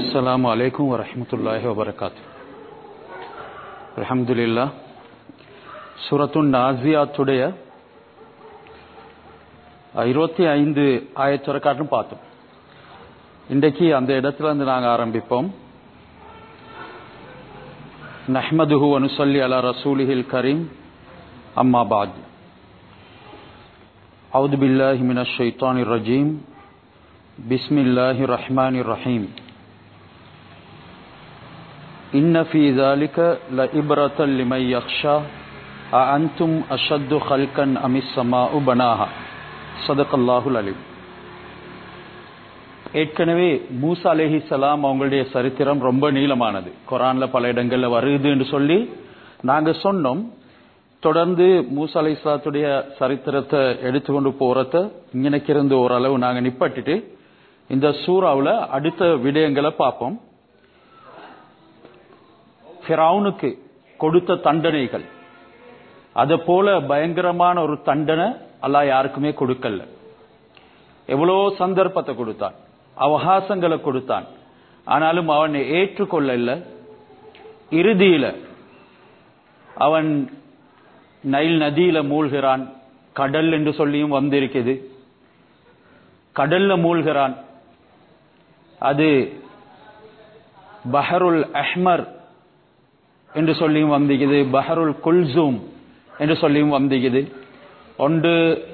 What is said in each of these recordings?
السلام عليكم ورحمة الله وبركاته الحمد لله சூரத்து நாசியாத்துடைய இருபத்தி ஐந்து ஆயத்துறக்காட்டும் பார்த்தோம் இன்றைக்கு அந்த இடத்துல இருந்து நாங்கள் ஆரம்பிப்போம் நஹ்மதுஹு அனுசல்லி அலா ரசூலிஹில் கரீம் அம்மா பாத் أعوذ بالله من الشيطان الرجيم بسم الله الرحمن الرحيم إن في ذلك لإبرة لمن يخشى أأنتم أشد خلقا أم السماء بناها صدق الله العليم ஏற்கனவே மூசா அலேஹி சலாம் அவங்களுடைய சரித்திரம் ரொம்ப நீளமானது குரான்ல பல இடங்கள்ல வருது என்று சொல்லி நாங்க சொன்னோம் தொடர்ந்து மூசா அலி இஸ்லாத்துடைய சரித்திரத்தை எடுத்துக்கொண்டு போறத இங்கனைக்கு இருந்து ஓரளவு நாங்க நிப்பட்டுட்டு இந்த சூறாவில் அடுத்த விடயங்களை பார்ப்போம் ஃபிரௌனுக்கு கொடுத்த தண்டனைகள் அதை போல பயங்கரமான ஒரு தண்டனை அல்லாஹ் யாருக்குமே கொடுக்கல எவ்வளோ சந்தர்ப்பத்தை கொடுத்தான் அவகாசங்களை கொடுத்தான் ஆனாலும் அவனை ஏற்றுக்கொள்ளல இறுதியில அவன் நைல் நதியில மூழ்கிறான் கடல் என்று சொல்லியும் வந்திருக்குது கடல்ல மூழ்கிறான் அது பஹருல் அஹ்மர் என்று சொல்லியும் வந்திக்குது பஹருல் குல்சூம் என்று சொல்லியும் வந்திக்குது ஒன்று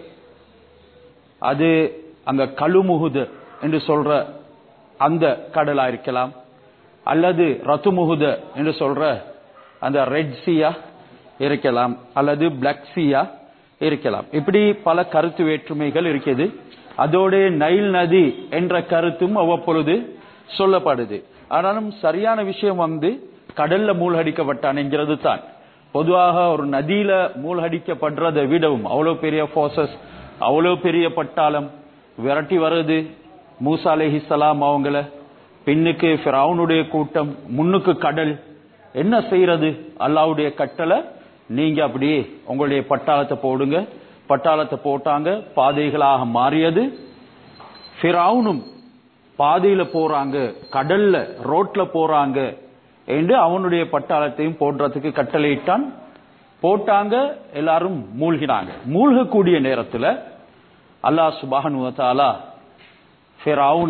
அது அந்த கழுமுகுது என்று சொல்ற அந்த கடலா இருக்கலாம் அல்லது ரத்துமுகுத என்று சொல்ற அந்த ரெட் சீயா இருக்கலாம் அல்லது பிளாக் சீயா இருக்கலாம் இப்படி பல கருத்து வேற்றுமைகள் இருக்குது அதோட நைல் நதி என்ற கருத்தும் அவ்வப்பொழுது சொல்லப்படுது ஆனாலும் சரியான விஷயம் வந்து கடல்ல மூழ்கடிக்கப்பட்டான் என்கிறது தான் பொதுவாக ஒரு நதியில மூழ்கடிக்கப்படுறதை விடவும் அவ்வளவு பெரிய போர்சஸ் அவ்வளவு பெரிய பட்டாளம் விரட்டி வருது மூசா அலேஹிசலாம் அவங்கள பின்னுக்கு ஃபிரௌனுடைய கூட்டம் முன்னுக்கு கடல் என்ன செய்யறது அல்லாவுடைய கட்டளை நீங்க அப்படியே உங்களுடைய பட்டாளத்தை போடுங்க பட்டாளத்தை போட்டாங்க பாதைகளாக மாறியது ஃபிரௌனும் பாதையில போறாங்க கடல்ல ரோட்ல போறாங்க என்று அவனுடைய பட்டாளத்தையும் போடுறதுக்கு கட்டளையிட்டான் போட்டாங்க எல்லாரும் மூழ்கினாங்க மூழ்கக்கூடிய நேரத்தில் அல்லாஹ் சுபானுவத்தாலா ஃபிரௌன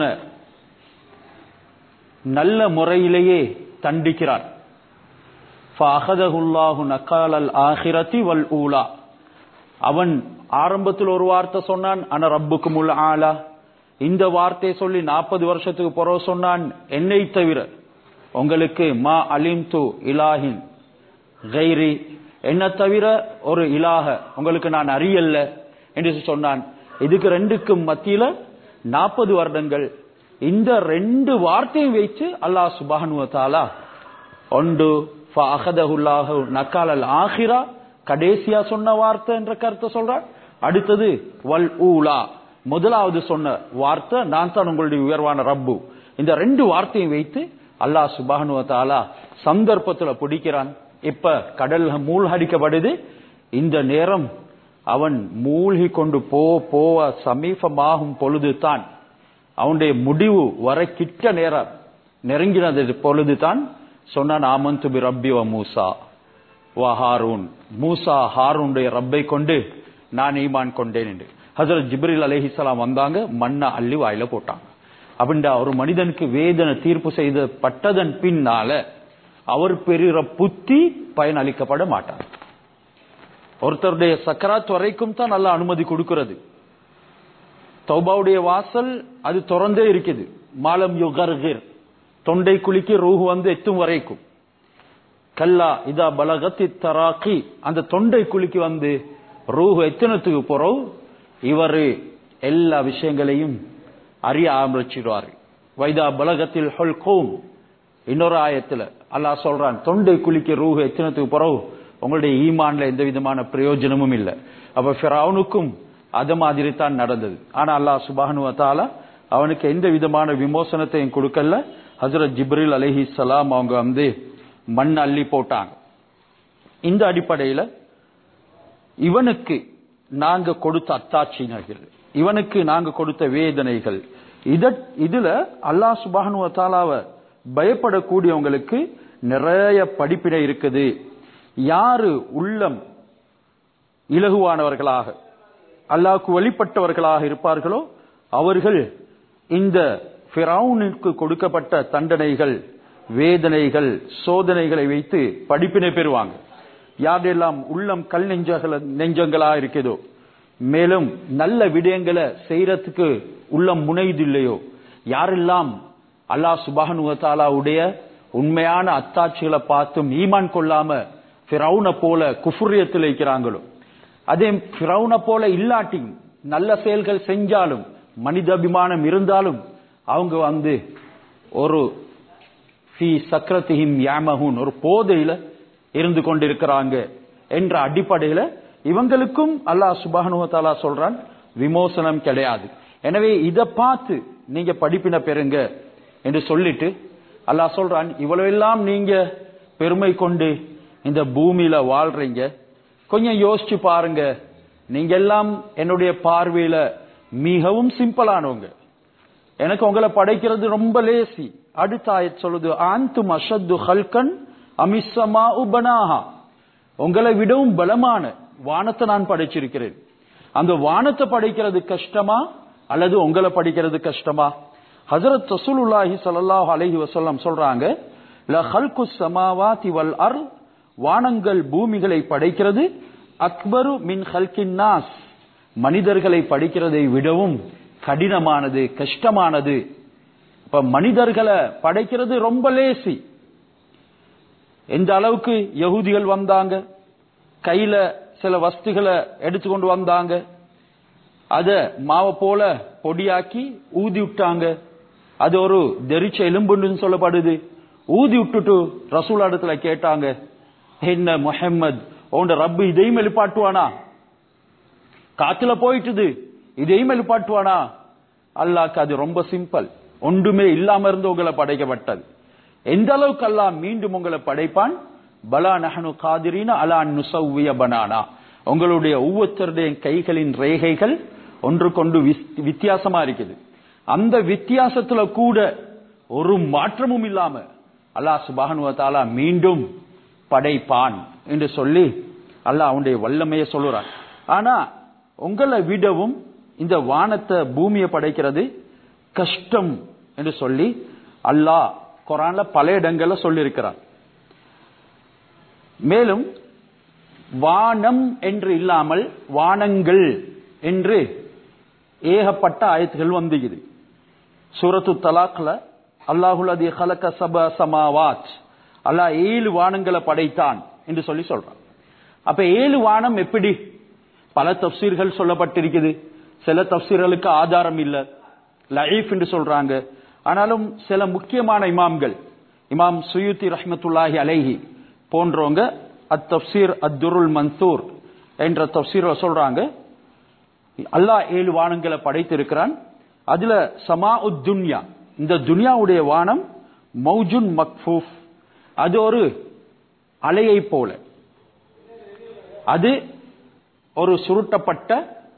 நல்ல முறையிலேயே தண்டிக்கிறான் ஃபஅகதஹுல்லாஹு நகாலல் ஆஹிரதி வல் ஊலா அவன் ஆரம்பத்தில் ஒரு வார்த்தை சொன்னான் அன ரப்புக்குமுல் ஆலா இந்த வார்த்தையை சொல்லி நாற்பது வருஷத்துக்கு பிறகு சொன்னான் என்னை தவிர உங்களுக்கு மா அலிம் து இலாஹின் கைரி என்ன தவிர ஒரு இலாக உங்களுக்கு நான் அறியல்ல என்று சொன்னான் இதுக்கு ரெண்டுக்கும் மத்தியில நாற்பது வருடங்கள் இந்த ரெண்டு வார்த்தையும் வைத்து அல்லாஹ் சுபானுவத்தாலா ஒன்று அகதகுல்லாஹு நக்காலல் ஆஹிரா கடைசியா சொன்ன வார்த்தை என்ற கருத்தை சொல்றார் அடுத்தது வல் ஊலா முதலாவது சொன்ன வார்த்தை நான் தான் உங்களுடைய உயர்வான ரப்பு இந்த ரெண்டு வார்த்தையும் வைத்து அல்லாஹ் சுபானுவத்தாலா சந்தர்ப்பத்துல பிடிக்கிறான் இப்ப கடல் மூழ்கடிக்கப்படுது இந்த நேரம் அவன் மூழ்கி கொண்டு போ போவ சமீபமாகும் பொழுது தான் அவனுடைய முடிவு வர கிட்ட நேரம் நெருங்கினது பொழுது தான் சொன்னான் ஆமந்து பி ரப்பி வ மூசா வா ஹாரூன் மூசா ஹாரூனுடைய ரப்பை கொண்டு நான் ஈமான் கொண்டேன் என்று ஹசரத் ஜிப்ரில் அலேஹிசலாம் வந்தாங்க மண்ணை அள்ளி வாயில போட்டாங்க அப்படின்டா ஒரு மனிதனுக்கு வேதனை தீர்ப்பு செய்த பட்டதன் பின்னால அவர் பெறுகிற புத்தி பயனளிக்கப்பட மாட்டார் ஒருத்தருடைய சக்கராத் வரைக்கும் தான் நல்ல அனுமதி கொடுக்கிறது தௌபாவுடைய வாசல் அது திறந்தே இருக்குது மாலம் யுகர்கிர் தொண்டை குளிக்கு ரூஹு வந்து எத்தும் வரைக்கும் கல்லா இதா பலகத்தி தராக்கி அந்த தொண்டை குளிக்கு வந்து ரூஹு எத்தனத்துக்கு போறோம் இவரு எல்லா விஷயங்களையும் அறிய ஆரம்பிச்சிடுவாரு வைதா பலகத்தில் ஹொல்கோம் இன்னொரு ஆயத்துல அல்லாஹ் சொல்றான் தொண்டை குளிக்க ரூஹு எத்தனத்துக்கு போறோம் உங்களுடைய ஈமான்ல எந்த விதமான பிரயோஜனமும் இல்லை அப்ப ஃபிரௌனுக்கும் அது மாதிரி தான் நடந்தது ஆனா அல்லாஹ் சுபானுவத்தால அவனுக்கு எந்த விதமான விமோசனத்தையும் கொடுக்கல ஹசரத் ஜிப்ரில் அலஹி சலாம் அவங்க வந்து மண் அள்ளி போட்டாங்க இந்த அடிப்படையில இவனுக்கு நாங்க கொடுத்த அத்தாட்சியினர்கள் இவனுக்கு நாங்க கொடுத்த வேதனைகள் இத இதுல அல்லாஹ் சுபானுவ தாலாவ பயப்படக்கூடியவங்களுக்கு நிறைய படிப்பினை இருக்குது யாரு உள்ளம் இலகுவானவர்களாக அல்லாஹ்க்கு வழிபட்டவர்களாக இருப்பார்களோ அவர்கள் இந்த ஃபிரௌனுக்கு கொடுக்கப்பட்ட தண்டனைகள் வேதனைகள் சோதனைகளை வைத்து படிப்பினை பெறுவாங்க யாரெல்லாம் உள்ளம் கல் நெஞ்சங்கள நெஞ்சங்களா இருக்குதோ மேலும் நல்ல விடயங்களை செய்யறதுக்கு உள்ளம் முனைதில்லையோ யாரெல்லாம் அல்லாஹ் சுபானுவத்தாலாவுடைய உண்மையான அத்தாட்சிகளை பார்த்தும் ஈமான் கொள்ளாம ஃபிரௌனை போல குஃபுரியத்தில் இருக்கிறாங்களோ அதே ஃபிரௌனை போல இல்லாட்டியும் நல்ல செயல்கள் செஞ்சாலும் மனித அபிமானம் இருந்தாலும் அவங்க வந்து ஒரு ஃபி சக்கரத்திஹிம் யாமஹூன் ஒரு போதையில இருந்து கொண்டிருக்கிறாங்க என்ற அடிப்படையில இவங்களுக்கும் அல்லாஹ் சுபானுவத்தாலா சொல்றான் விமோசனம் கிடையாது எனவே இதை பார்த்து நீங்க படிப்பின பெறுங்க என்று சொல்லிட்டு அல்லாஹ் சொல்றான் இவ்வளவு எல்லாம் நீங்க பெருமை கொண்டு இந்த பூமியில வாழ்றீங்க கொஞ்சம் யோசிச்சு பாருங்க நீங்க எல்லாம் என்னுடைய பார்வையில மிகவும் சிம்பிளானவங்க எனக்கு உங்களை படைக்கிறது ரொம்ப லேசி அடுத்த ஆயத் சொல்லுது ஆந்தும் அஷத்து ஹல்கன் அமிசமா உபனாஹா உங்களை விடவும் பலமான வானத்தை நான் படைச்சிருக்கிறேன் அந்த வானத்தை படைக்கிறது கஷ்டமா அல்லது உங்களை படிக்கிறது கஷ்டமா ஹசரத் ரசூலுல்லாஹி ஸல்லல்லாஹு அலைஹி வஸல்லம் சொல்றாங்க ல ஹல்கு ஸமாவாதி வல் அர் வானங்கள் பூமிகளை படைக்கிறது அக்பரு மின் ஹல்கின் நாஸ் மனிதர்களை படிக்கிறதை விடவும் கடினமானது கஷ்டமானது இப்ப மனிதர்களை படைக்கிறது ரொம்ப லேசி எந்த அளவுக்கு யகூதிகள் வந்தாங்க கையில சில வஸ்துகளை எடுத்துக்கொண்டு வந்தாங்க அத மாவை போல பொடியாக்கி ஊதி விட்டாங்க அது ஒரு தெரிச்ச எலும்புன்னு சொல்லப்படுது ஊதி விட்டுட்டு ரசூல் இடத்துல கேட்டாங்க என்ன முஹம்மது உன் ரப்பு இதையும் எழுப்பாட்டுவானா காத்துல போயிட்டுது இதையும் எழுப்பாட்டுவானா அல்லாக்கு அது ரொம்ப சிம்பிள் ஒன்றுமே இல்லாம இருந்து உங்களை படைக்கப்பட்டது எந்த அளவுக்கு அல்லாஹ் மீண்டும் உங்களை படைப்பான் பலா நஹனு காதிரின அலா நுசவ்விய பனானா உங்களுடைய ஒவ்வொருத்தருடைய கைகளின் ரேகைகள் ஒன்று கொண்டு வித்தியாசமா இருக்குது அந்த வித்தியாசத்துல கூட ஒரு மாற்றமும் இல்லாம அல்லாஹ் சுபானுவத்தாலா மீண்டும் படைப்பான் என்று சொல்லி அல்லாஹ் அவனுடைய வல்லமையை சொல்லுறான் ஆனா உங்களை விடவும் இந்த வானத்தை பூமியை படைக்கிறது கஷ்டம் என்று சொல்லி அல்லாஹ் குரான்ல பல இடங்கள்ல சொல்லியிருக்கிறார் மேலும் வானம் என்று இல்லாமல் வானங்கள் என்று ஏகப்பட்ட ஆயத்துகள் வந்துகிறது சூரத்து தலாக்ல அல்லாஹுல் அதி ஹலக சப சமாவாத் அல்லாஹ் ஏழு வானங்களை படைத்தான் என்று சொல்லி சொல்றான் அப்ப ஏழு வானம் எப்படி பல தப்சீர்கள் சொல்லப்பட்டிருக்குது சில தப்சீர்களுக்கு ஆதாரம் இல்ல லைஃப் என்று சொல்றாங்க ஆனாலும் சில முக்கியமான இமாம்கள் இமாம் சுயுத்தி ரஹ்மத்துல்லாஹி அலைஹி போன்றவங்க அத் தப்சீர் அத்துருல் மன்சூர் என்ற தப்சீர் சொல்றாங்க அல்லாஹ் ஏழு வானங்களை படைத்திருக்கிறான் அதுல சமா உத் துன்யா இந்த துன்யாவுடைய வானம் மௌஜுன் மக்ஃபூஃப் அது ஒரு அலையை போல அது ஒரு சுருட்டப்பட்ட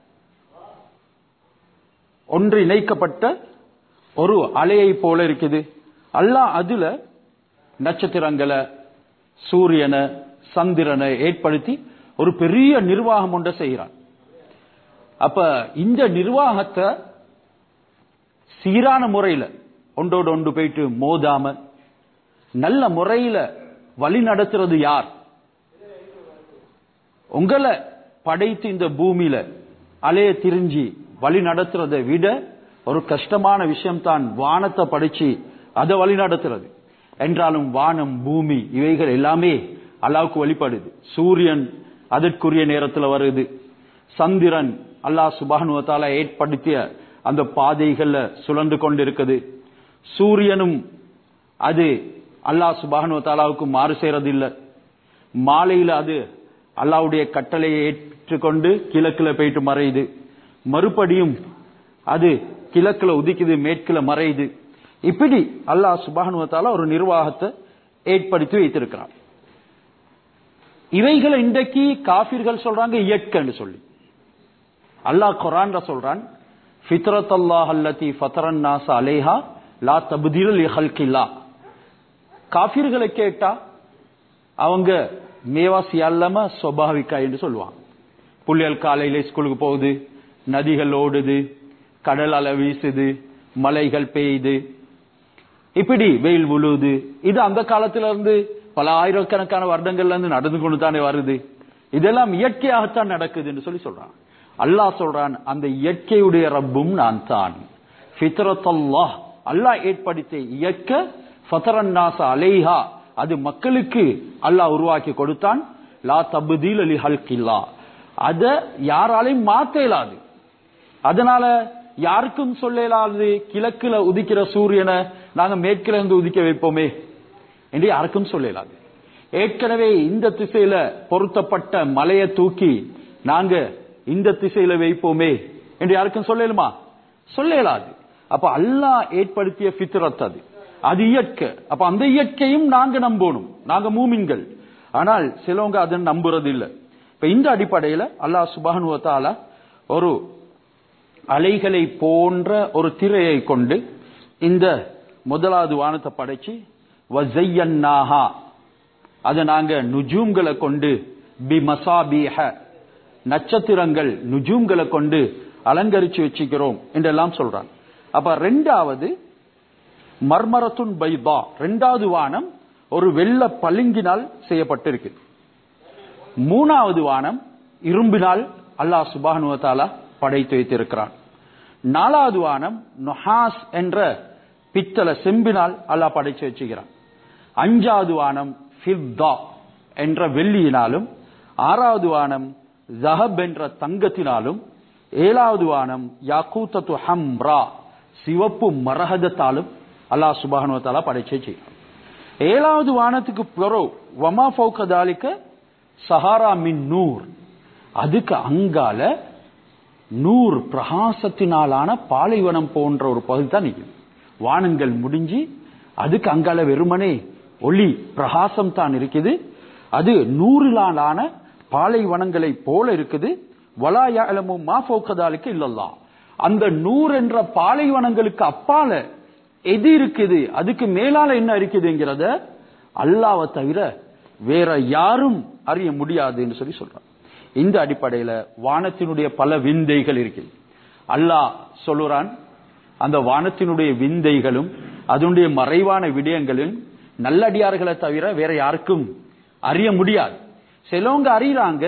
ஒன்று இணைக்கப்பட்ட ஒரு அலையை போல இருக்குது அல்லாஹ் அதுல நட்சத்திரங்களை சூரியனை சந்திரனை ஏற்படுத்தி ஒரு பெரிய நிர்வாகம் ஒன்றை செய்கிறான் அப்ப இந்த நிர்வாகத்தை சீரான முறையில ஒன்றோடு ஒன்று போயிட்டு மோதாம நல்ல முறையில வழி நடத்துறது யார் உங்களை படைத்து இந்த பூமியில அலைய திரிஞ்சி வழி நடத்துறதை விட ஒரு கஷ்டமான விஷயம் தான் வானத்தை படிச்சு அதை வழி நடத்துறது என்றாலும் வானம் பூமி இவைகள் எல்லாமே அல்லாவுக்கு வழிபடுது சூரியன் அதற்குரிய நேரத்தில் வருது சந்திரன் அல்லாஹ் சுபானுவத்தால ஏற்படுத்திய அந்த பாதைகள்ல சுழன்று கொண்டிருக்குது சூரியனும் அது அல்லாஹ் சுபானுவத்தாலாவுக்கு மாறு செய்யறது இல்ல மாலையில அது அல்லாவுடைய கட்டளையை ஏற்றுக்கொண்டு கிழக்குல போயிட்டு மறையுது மறுபடியும் அது கிழக்குல உதிக்குது மேற்குல மறையுது இப்படி அல்லாஹ் சுபானுவத்தால ஒரு நிர்வாகத்தை ஏற்படுத்தி வைத்திருக்கிறான் இவைகளை இன்றைக்கு காபிர்கள் சொல்றாங்க இயற்கைன்னு சொல்லி அல்லாஹ் குரான்ல சொல்றான் ஃபித்ரத் அல்லாஹ் அல்லதி ஃபத்ரன் நாஸ் அலைஹா லா தப்தீல் லி ஹல்கில்லா காபிர்களை கேட்டா அவங்க மேவாசி அல்லாம சுவாபாவிக்கா என்று சொல்லுவாங்க புள்ளியல் காலையில ஸ்கூலுக்கு போகுது நதிகள் ஓடுது கடல் அலை வீசுது மலைகள் பெய்யுது இப்படி வெயில் விழுவுது இது அந்த காலத்துல இருந்து பல ஆயிரக்கணக்கான வருடங்கள்ல இருந்து நடந்து கொண்டு தானே வருது இதெல்லாம் இயற்கையாகத்தான் நடக்குது என்று சொல்லி சொல்றான் அல்லாஹ் சொல்றான் அந்த இயற்கையுடைய ரப்பும் நான் தான் ஃபித்ரத்தல்லாஹ் அல்லாஹ் ஏற்படுத்திய இயக்க ஃபதரன்னாச அலைஹா அது மக்களுக்கு அல்லாஹ் உருவாக்கி கொடுத்தான் லா தபுதீல் அலி ஹல்கில்லா அத யாராலையும் மாத்த இயலாது அதனால யாருக்கும் சொல்ல இயலாது கிழக்குல உதிக்கிற சூரியனை நாங்க மேற்குல இருந்து உதிக்க வைப்போமே என்று யாருக்கும் சொல்ல இயலாது ஏற்கனவே இந்த திசையில பொருத்தப்பட்ட மலையை தூக்கி நாங்க இந்த திசையில வைப்போமே என்று யாருக்கும் சொல்லலுமா சொல்ல இயலாது அப்ப அல்லாஹ் ஏற்படுத்திய ஃபித்ரத் அது அது இயற்கை அப்ப அந்த இயற்கையும் நாங்க நம்பணும் நாங்க மூமின்கள் ஆனால் சிலவங்க அதை நம்புறது இல்ல இப்ப இந்த அடிப்படையில அல்லாஹ் சுபானுவத்தால ஒரு அலைகளை போன்ற ஒரு திரையை கொண்டு இந்த முதலாவது வானத்தை படைச்சு வசையன்னாஹா அதை நாங்க நுஜூம்களை கொண்டு பி மசாபீஹ நட்சத்திரங்கள் நுஜூம்களை கொண்டு அலங்கரிச்சு வச்சுக்கிறோம் என்றெல்லாம் சொல்றாங்க அப்ப ரெண்டாவது மர்மரத்துன் பைபா ரெண்டாவது வானம் ஒரு வெள்ள பளிங்கினால் செய்யப்பட்டிருக்கு மூணாவது வானம் இரும்பினால் அல்லாஹ் சுபானுவத்தாலா படைத்து வைத்திருக்கிறான் நாலாவது வானம் நொஹாஸ் என்ற பித்தள செம்பினால் அல்லாஹ் படைச்சு வச்சுக்கிறான் அஞ்சாவது வானம் ஃபிர்தா என்ற வெள்ளியினாலும் ஆறாவது வானம் ஜஹப் என்ற தங்கத்தினாலும் ஏழாவது வானம் யாக்கூத்தத்து ஹம்ரா சிவப்பு மரகதத்தாலும் அல்லாஹ் சுபானுவத்தாலா படைச்சே செய்யும் ஏழாவது வானத்துக்கு பிறோ வமா ஃபௌகதாலிக்க சஹாரா மின் நூர் அதுக்கு அங்கால நூறு பிரகாசத்தினாலான பாலைவனம் போன்ற ஒரு பகுதி தான் நிற்கும் வானங்கள் முடிஞ்சு அதுக்கு அங்கால வெறுமனே ஒளி பிரகாசம் தான் இருக்குது அது நூறிலான பாலைவனங்களை போல இருக்குது வலாயாலமும் மா போக்கதாலுக்கு இல்லல்லா அந்த நூறு என்ற பாலைவனங்களுக்கு அப்பால எது இருக்குது அதுக்கு மேலால என்ன இருக்குதுங்கிறத அல்லாவை தவிர வேற யாரும் அறிய முடியாது என்று சொல்லி சொல்றான் இந்த அடிப்படையில வானத்தினுடைய பல விந்தைகள் இருக்குது அல்லாஹ் சொல்லுறான் அந்த வானத்தினுடைய விந்தைகளும் அதனுடைய மறைவான விடயங்களும் நல்லடியார்களை தவிர வேற யாருக்கும் அறிய முடியாது சிலவங்க அறியறாங்க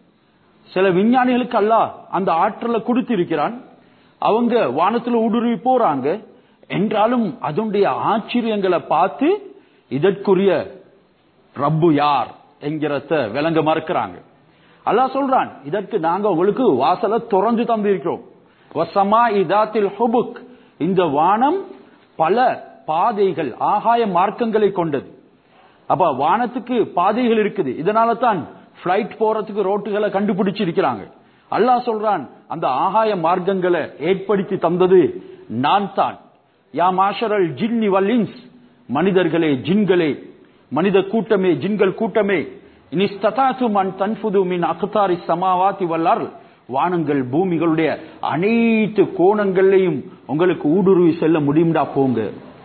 சில விஞ்ஞானிகளுக்கு அல்லாஹ் அந்த ஆற்றலை கொடுத்திருக்கிறான் அவங்க வானத்துல ஊடுருவி போறாங்க என்றாலும் அதனுடைய ஆச்சரியங்களை பார்த்து இதற்குரிய ரப்பு யார் என்கிறத விளங்க மறுக்கிறாங்க அல்லாஹ் சொல்றான் இதற்கு நாங்க உங்களுக்கு வாசலை திறந்து தந்திருக்கிறோம் வசமா இதாத்தில் ஹுபுக் இந்த வானம் பல பாதைகள் ஆகாய மார்க்கங்களை கொண்டது அப்ப வானத்துக்கு பாதைகள் இருக்குது இதனால தான் பிளைட் போறதுக்கு ரோட்டுகளை கண்டுபிடிச்சிருக்கிறாங்க அல்லாஹ் சொல்றான் அந்த ஆகாய மார்க்கங்களை ஏற்படுத்தி தந்தது நான் தான் யா மாஷரல் ஜின்னி வல்லின்ஸ் மனிதர்களே ஜின்களே மனித கூட்டமே ஜின்கள் கூட்டமே இனிஸ்ததாசு மன் தன்ஃபுது மின் அக்தாரி சமாவாத்தி வல்லார் வானங்கள் பூமிகளுடைய அனைத்து கோணங்களையும் உங்களுக்கு ஊடுருவி செல்ல முடியும்டா போங்க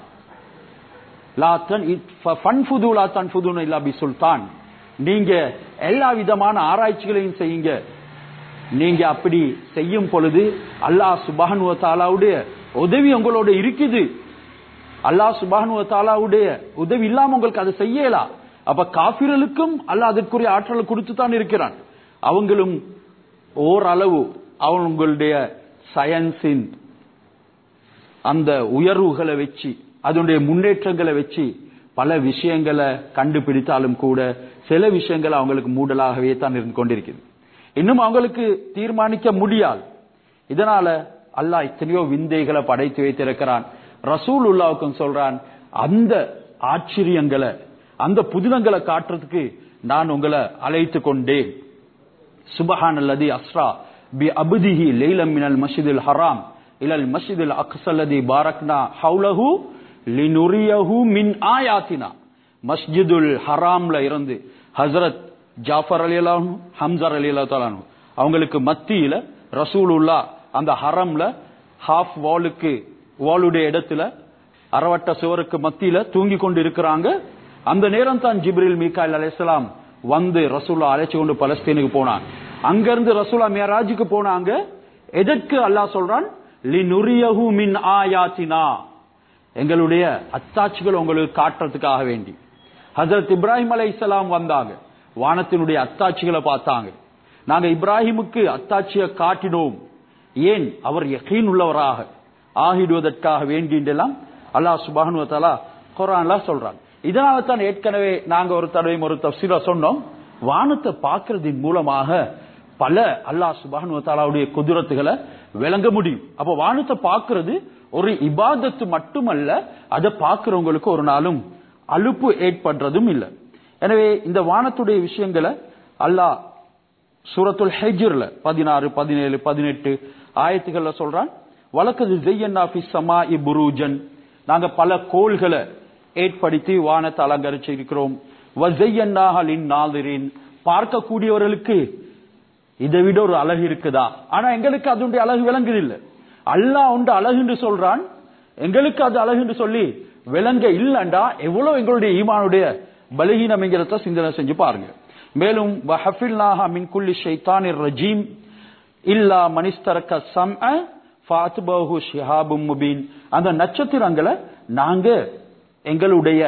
லா தன் ஃபன்ஃபுது லா தன்ஃபுதுன இல்லா பி சுல்தான் நீங்க எல்லா விதமான ஆராய்ச்சிகளையும் செய்யுங்க நீங்க அப்படி செய்யும் பொழுது அல்லாஹ் சுபானுவ தாலாவுடைய உதவி உங்களோட இருக்குது அல்லாஹ் சுபானுவ தாலாவுடைய உதவி இல்லாம உங்களுக்கு அதை செய்யலாம் அப்ப காபிர்களுக்கும் அல்லாஹ் அதற்குரிய ஆற்றலை கொடுத்து தான் இருக்கிறான் அவங்களும் ஓரளவு அவங்களுடைய சயின்ஸின் அந்த உயர்வுகளை வச்சு அதனுடைய முன்னேற்றங்களை வச்சு பல விஷயங்களை கண்டுபிடித்தாலும் கூட சில விஷயங்கள் அவங்களுக்கு மூடலாகவே தான் இருந்து கொண்டிருக்குது இன்னும் அவங்களுக்கு தீர்மானிக்க முடியாது இதனால அல்லாஹ் எத்தனையோ விந்தைகளை படைத்து வைத்திருக்கிறான் ரசூல் உல்லாவுக்கும் சொல்றான் அந்த ஆச்சரியங்களை அந்த புதினங்களை காட்டுறதுக்கு நான் உங்களை அழைத்து கொண்டேன் சுபஹான் அல்லதி அஸ்ரா பி அபுதிஹி லைலம் மினல் மஸ்ஜிதில் ஹராம் இலல் மஸ்ஜிதில் அக்ஸல்லதி பாரக்னா ஹவுலஹு லினுரியஹு மின் ஆயாத்தினா மஸ்ஜிதுல் ஹராம்ல இருந்து ஹசரத் ஜாஃபர் அலி அல்லாஹு ஹம்சர் அலி அல்லா அவங்களுக்கு மத்தியில ரசூலுல்லா அந்த ஹரம்ல ஹாஃப் வாலுக்கு வாலுடைய இடத்துல அறவட்ட சுவருக்கு மத்தியில தூங்கி கொண்டு இருக்கிறாங்க அந்த நேரம் தான் ஜிப்ரில் மீகாயில் அலைஹிஸ்ஸலாம் வந்து ரசூலா அழைச்சு கொண்டு பலஸ்தீனுக்கு போனான் அங்கிருந்து ரசூலா மேராஜுக்கு போனாங்க எதற்கு அல்லாஹ் சொல்றான் லினுரியஹு மின் ஆயாத்தினா எங்களுடைய அத்தாட்சிகள் உங்களுக்கு காட்டுறதுக்காக வேண்டி ஹஜரத் இப்ராஹிம் அலைஹிஸ்ஸலாம் வந்தாங்க வானத்தினுடைய அத்தாட்சிகளை பார்த்தாங்க நாங்க இப்ராஹிமுக்கு அத்தாட்சியை காட்டினோம் ஏன் அவர் யகீன் உள்ளவராக ஆகிடுவதற்காக வேண்டின்றெல்லாம் அல்லாஹ் சுபானு தலா குரான்ல சொல்றாங்க இதனால தான் ஏற்கனவே நாங்க ஒரு தடவையும் ஒரு தப்சீரா சொன்னோம் வானத்தை பார்க்கறதின் மூலமாக பல அல்லாஹ் சுபானு தாலாவுடைய குதிரத்துகளை விளங்க முடியும் அப்ப வானத்தை பார்க்கிறது ஒரு இபாதத்து மட்டுமல்ல அதை பார்க்கிறவங்களுக்கு ஒரு நாளும் அலுப்பு ஏற்படுறதும் இல்லை எனவே இந்த வானத்துடைய விஷயங்களை அல்லாஹ் சூரத்துல் ஹெஜ்ர்ல பதினாறு பதினேழு பதினெட்டு ஆயத்துகள்ல சொல்றான் வழக்கது ஜெய்யன்னா ஃபி சமா புரூஜன் நாங்க பல கோள்களை ஏற்படுத்தி வானத்தை அலங்கரிச்சு இருக்கிறோம் வசையன்னாஹலின் நாதிரின் பார்க்கக்கூடியவர்களுக்கு இதை விட ஒரு அழகு இருக்குதா ஆனா எங்களுக்கு அதனுடைய அழகு விளங்குது இல்ல அல்லாஹ் உண்டு அழகுன்னு சொல்றான் எங்களுக்கு அது அழகுன்னு சொல்லி விளங்க இல்லண்டா எவ்வளவு எங்களுடைய ஈமானுடைய பலகீனம்ங்கிறத சிந்தனை செஞ்சு பாருங்க மேலும் வஹஃபில்னாஹா மின் குல்லி ஷைத்தானிர் ரஜீம் இல்லா மனிஸ்தரக்க சம்அ ஃபாத்பஹு ஷிஹாபும் முபீன் அந்த நட்சத்திரங்களை நாங்க எங்களுடைய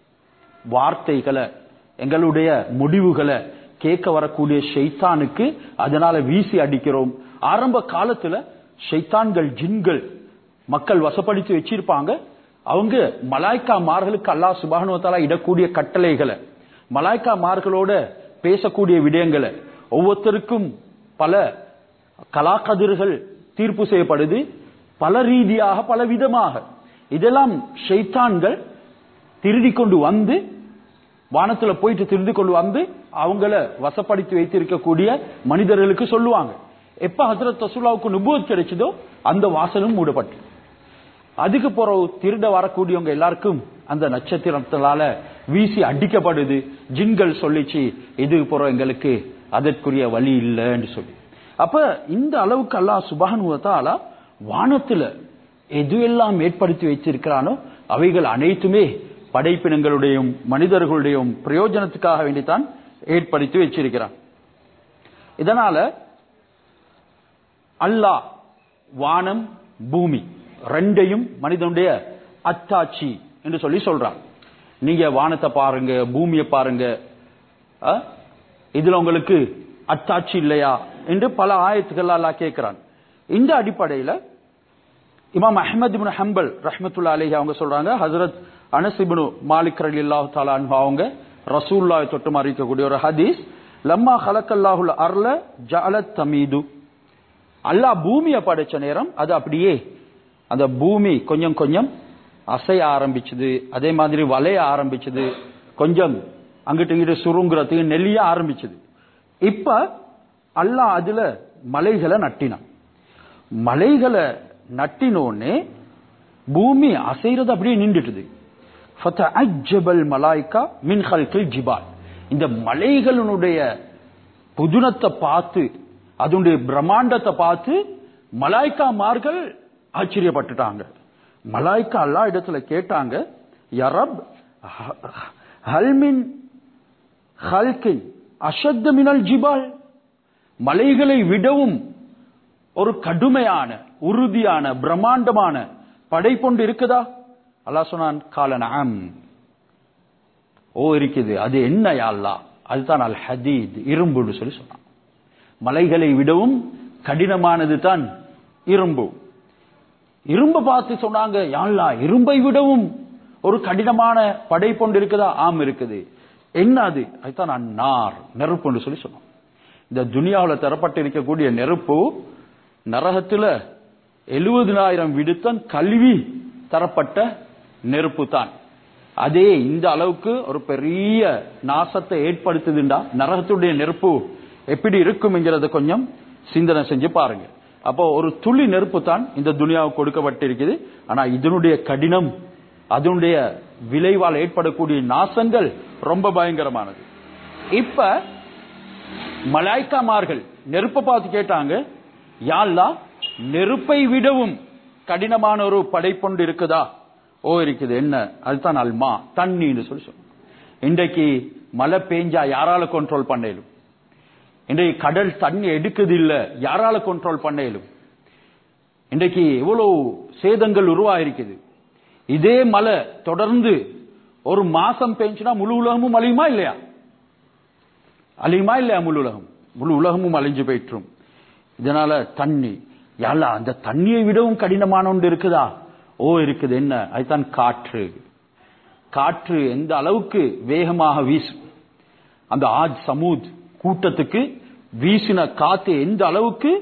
வார்த்தைகளை எங்களுடைய முடிவுகளை கேட்க வரக்கூடிய ஷைத்தானுக்கு அதனால வீசி அடிக்கிறோம் ஆரம்ப காலத்துல ஷைத்தான்கள் ஜின்கள் மக்கள் வசப்படுத்தி வச்சிருப்பாங்க அவங்க மலாய்க்கா மார்களுக்கு அல்லாஹ் சுபானுவத்தாலா இடக்கூடிய கட்டளைகளை மலாய்க்கா மார்களோட பேசக்கூடிய விடயங்களை ஒவ்வொருத்தருக்கும் பல கலாக்கதிர்கள் தீர்ப்பு செய்யப்படுது பல ரீதியாக பல விதமாக இதெல்லாம் ஷைத்தான்கள் திருடி கொண்டு வந்து வானத்துல போயிட்டு திருடி கொண்டு வந்து அவங்கள வசப்படுத்தி வைத்திருக்கக்கூடிய மனிதர்களுக்கு சொல்லுவாங்க எப்ப ஹசரத் ரசூலாவுக்கு நுபுவத் கிடைச்சதோ அந்த வாசலும் மூடப்பட்டு அதுக்கு பிறகு திருட வரக்கூடியவங்க எல்லாருக்கும் அந்த நட்சத்திரத்தினால வீசி அடிக்கப்படுது ஜின்கள் சொல்லிச்சு இதுக்கு பிறகு எங்களுக்கு அதற்குரிய வழி இல்லைன்னு சொல்லி அப்ப இந்த அளவுக்கு அல்லாஹ் சுபானுவத்தால வானத்துல எது எல்லாம் ஏற்படுத்தி வைத்திருக்கிறானோ அவைகள் அனைத்துமே படைப்பினங்களுடையும் மனிதர்களுடையும் பிரயோஜனத்துக்காக வேண்டித்தான் ஏற்படுத்தி வச்சிருக்கிறான் இதனால அல்லாஹ் வானம் பூமி ரெண்டையும் மனிதனுடைய அத்தாட்சி என்று சொல்லி சொல்றான் நீங்க வானத்தை பாருங்க பூமியை பாருங்க அ? இதுல உங்களுக்கு அத்தாட்சி இல்லையா என்று பல ஆயத்துக்கள் அல்லாஹ் கேட்கிறான் இந்த அடிப்படையில இமாம் அஹ்மத் இப்னு ஹம்பல் ரஹ்மத்துல்லா அலைஹி அவங்க சொல்றாங்க ஹஜரத் அனஸ் இப்னு மாலிக் ரலியல்லாஹு தஆலா அன்ஹு அவங்க ரசூலுல்லாஹி தொட்டு அறிவிக்கக்கூடிய ஒரு ஹதீஸ் லம்மா ஹலக்கல்லாஹுல் அர்ல ஜஅலத் தமீது அல்லாஹ் பூமியை படைச்ச நேரம் அது அப்படியே அந்த பூமி கொஞ்சம் கொஞ்சம் அசைய ஆரம்பிச்சது அதே மாதிரி வளைய ஆரம்பிச்சது கொஞ்சம் அங்கிட்டு இங்கிட்டு சுருங்குறதுக்கு நெல்லிய ஆரம்பிச்சது இப்ப அல்லாஹ் அதுல மலைகளை நட்டினான் மலைகளை நட்டினோடனே பூமி அசைறது அப்படியே நின்றுட்டுது ஃபதஅஜ்ஜபல் மலாய்க்கா மின் ஹல்கில் ஜிபால் இந்த மலைகளினுடைய புதுனத்தை பார்த்து அதனுடைய பிரம்மாண்டத்தை பார்த்து மலாய்க்காமார்கள் ஆச்சரியப்பட்டுட்டாங்க மலாய்க்கா அல்லா இடத்துல கேட்டாங்க யரப் ஹல்மின் ஹல்கின் அஷத்த மினல் ஜிபால் மலைகளை விடவும் ஒரு கடுமையான உறுதியான பிரம்மாண்டமான படைப்பொண்டு இருக்குதா அல்லாஹ் சொன்னான் காலனாம் ஓ இருக்குது அது என்ன யா அல்லாஹ் அதுதான் அல் ஹதீத் இரும்புன்னு சொல்லி சொன்னான் மலைகளை விடவும் கடினமானது தான் இரும்பு இரும்பை பார்த்து சொன்னாங்க யாழ்லா இரும்பை விடவும் ஒரு கடினமான படைப்பொண்டு இருக்குதா ஆம் இருக்குது என்ன அது அதுதான் நான் நார் நெருப்புன்னு சொல்லி சொன்னோம் இந்த துனியாவில் தரப்பட்டு இருக்கக்கூடிய நெருப்பு நரகத்துல எழுபதினாயிரம் விடுத்தம் கல்வி தரப்பட்ட நெருப்பு தான் அதே இந்த அளவுக்கு ஒரு பெரிய நாசத்தை ஏற்படுத்துதுண்டா நரகத்துடைய நெருப்பு எப்படி இருக்கும்ங்கிறத கொஞ்சம் சிந்தனை செஞ்சு பாருங்க அப்போ ஒரு துளி நெருப்பு தான் இந்த துனியாவுக்கு கொடுக்கப்பட்டிருக்குது ஆனா இதனுடைய கடினம் அதனுடைய விளைவால் ஏற்படக்கூடிய நாசங்கள் ரொம்ப பயங்கரமானது இப்ப மலாய்க்காமார்கள் நெருப்பை பார்த்து கேட்டாங்க யாழ்லா நெருப்பை விடவும் கடினமான ஒரு படைப்பொண்டு இருக்குதா ஓ இருக்குது என்ன அதுதான் அல்மா தண்ணின்னு சொல்லி சொன்னோம் இன்றைக்கு மழை பெஞ்சா யாரால கண்ட்ரோல் பண்ணலும் இன்றைக்கு கடல் தண்ணி எடுக்குது இல்ல யாரால கண்ட்ரோல் பண்ணலும் இன்றைக்கு எவ்வளவு சேதங்கள் உருவாயிருக்குது இதே மழை தொடர்ந்து ஒரு மாசம் பெஞ்சுனா முழு உலகமும் அழியுமா இல்லையா அழியுமா இல்லையா முழு உலகம் முழு உலகமும் அழிஞ்சு போயிற்றும் இதனால தண்ணி யாழ்லா அந்த தண்ணியை விடவும் கடினமான ஒன்று இருக்குதா ஓ இருக்குது என்ன அதுதான் காற்று காற்று எந்த அளவுக்கு வேகமாக வீசும் அந்த ஆஜ் சமூத் கூட்டத்துக்கு வீசின காத்து எந்த அளவுக்கு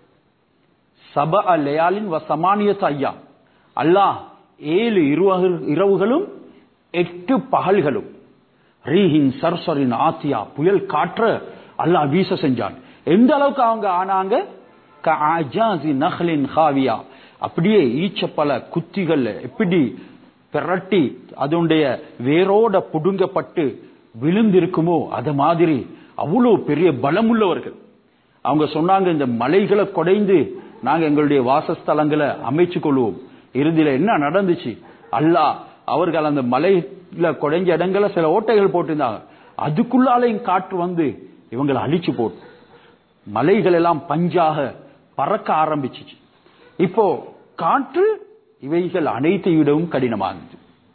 சப லயாலின் வசமானியத் ஐயா அல்லாஹ் ஏழு இரவு- இரவுகளும் எட்டு பகல்களும் ரீஹின் சர்சரின் ஆத்தியா புயல் காற்ற அல்லாஹ் வீச செஞ்சான் எந்த அளவுக்கு அவங்க ஆனாங்க கஅஜாஸி நஹ்லின் ஹாவியா அப்படியே ஈச்சப்பல குத்திகள் எப்படி பிரட்டி அதனுடைய வேரோட புடுங்கப்பட்டு விழுந்திருக்குமோ அது மாதிரி அவ்வளவு பெரிய பலமுள்ளவர்கள் அவங்க சொன்னாங்க இந்த மலைகளை கொடைந்து நாங்க எங்களுடைய வாசஸ்தலங்களை அமைச்சு கொள்வோம் இறுதியில என்ன நடந்துச்சு அல்லாஹ் அவர்கள் அந்த மலையில குறைஞ்ச இடங்களை சில ஓட்டைகள் போட்டிருந்தாங்க அதுக்குள்ளாலையும் காற்று வந்து இவங்களை அழிச்சு போட்டு மலைகள் எல்லாம் பஞ்சாக பறக்க ஆரம்பிச்சிச்சு இப்போ காற்று இவைகள் அனைத்தை விடவும் கடினமானது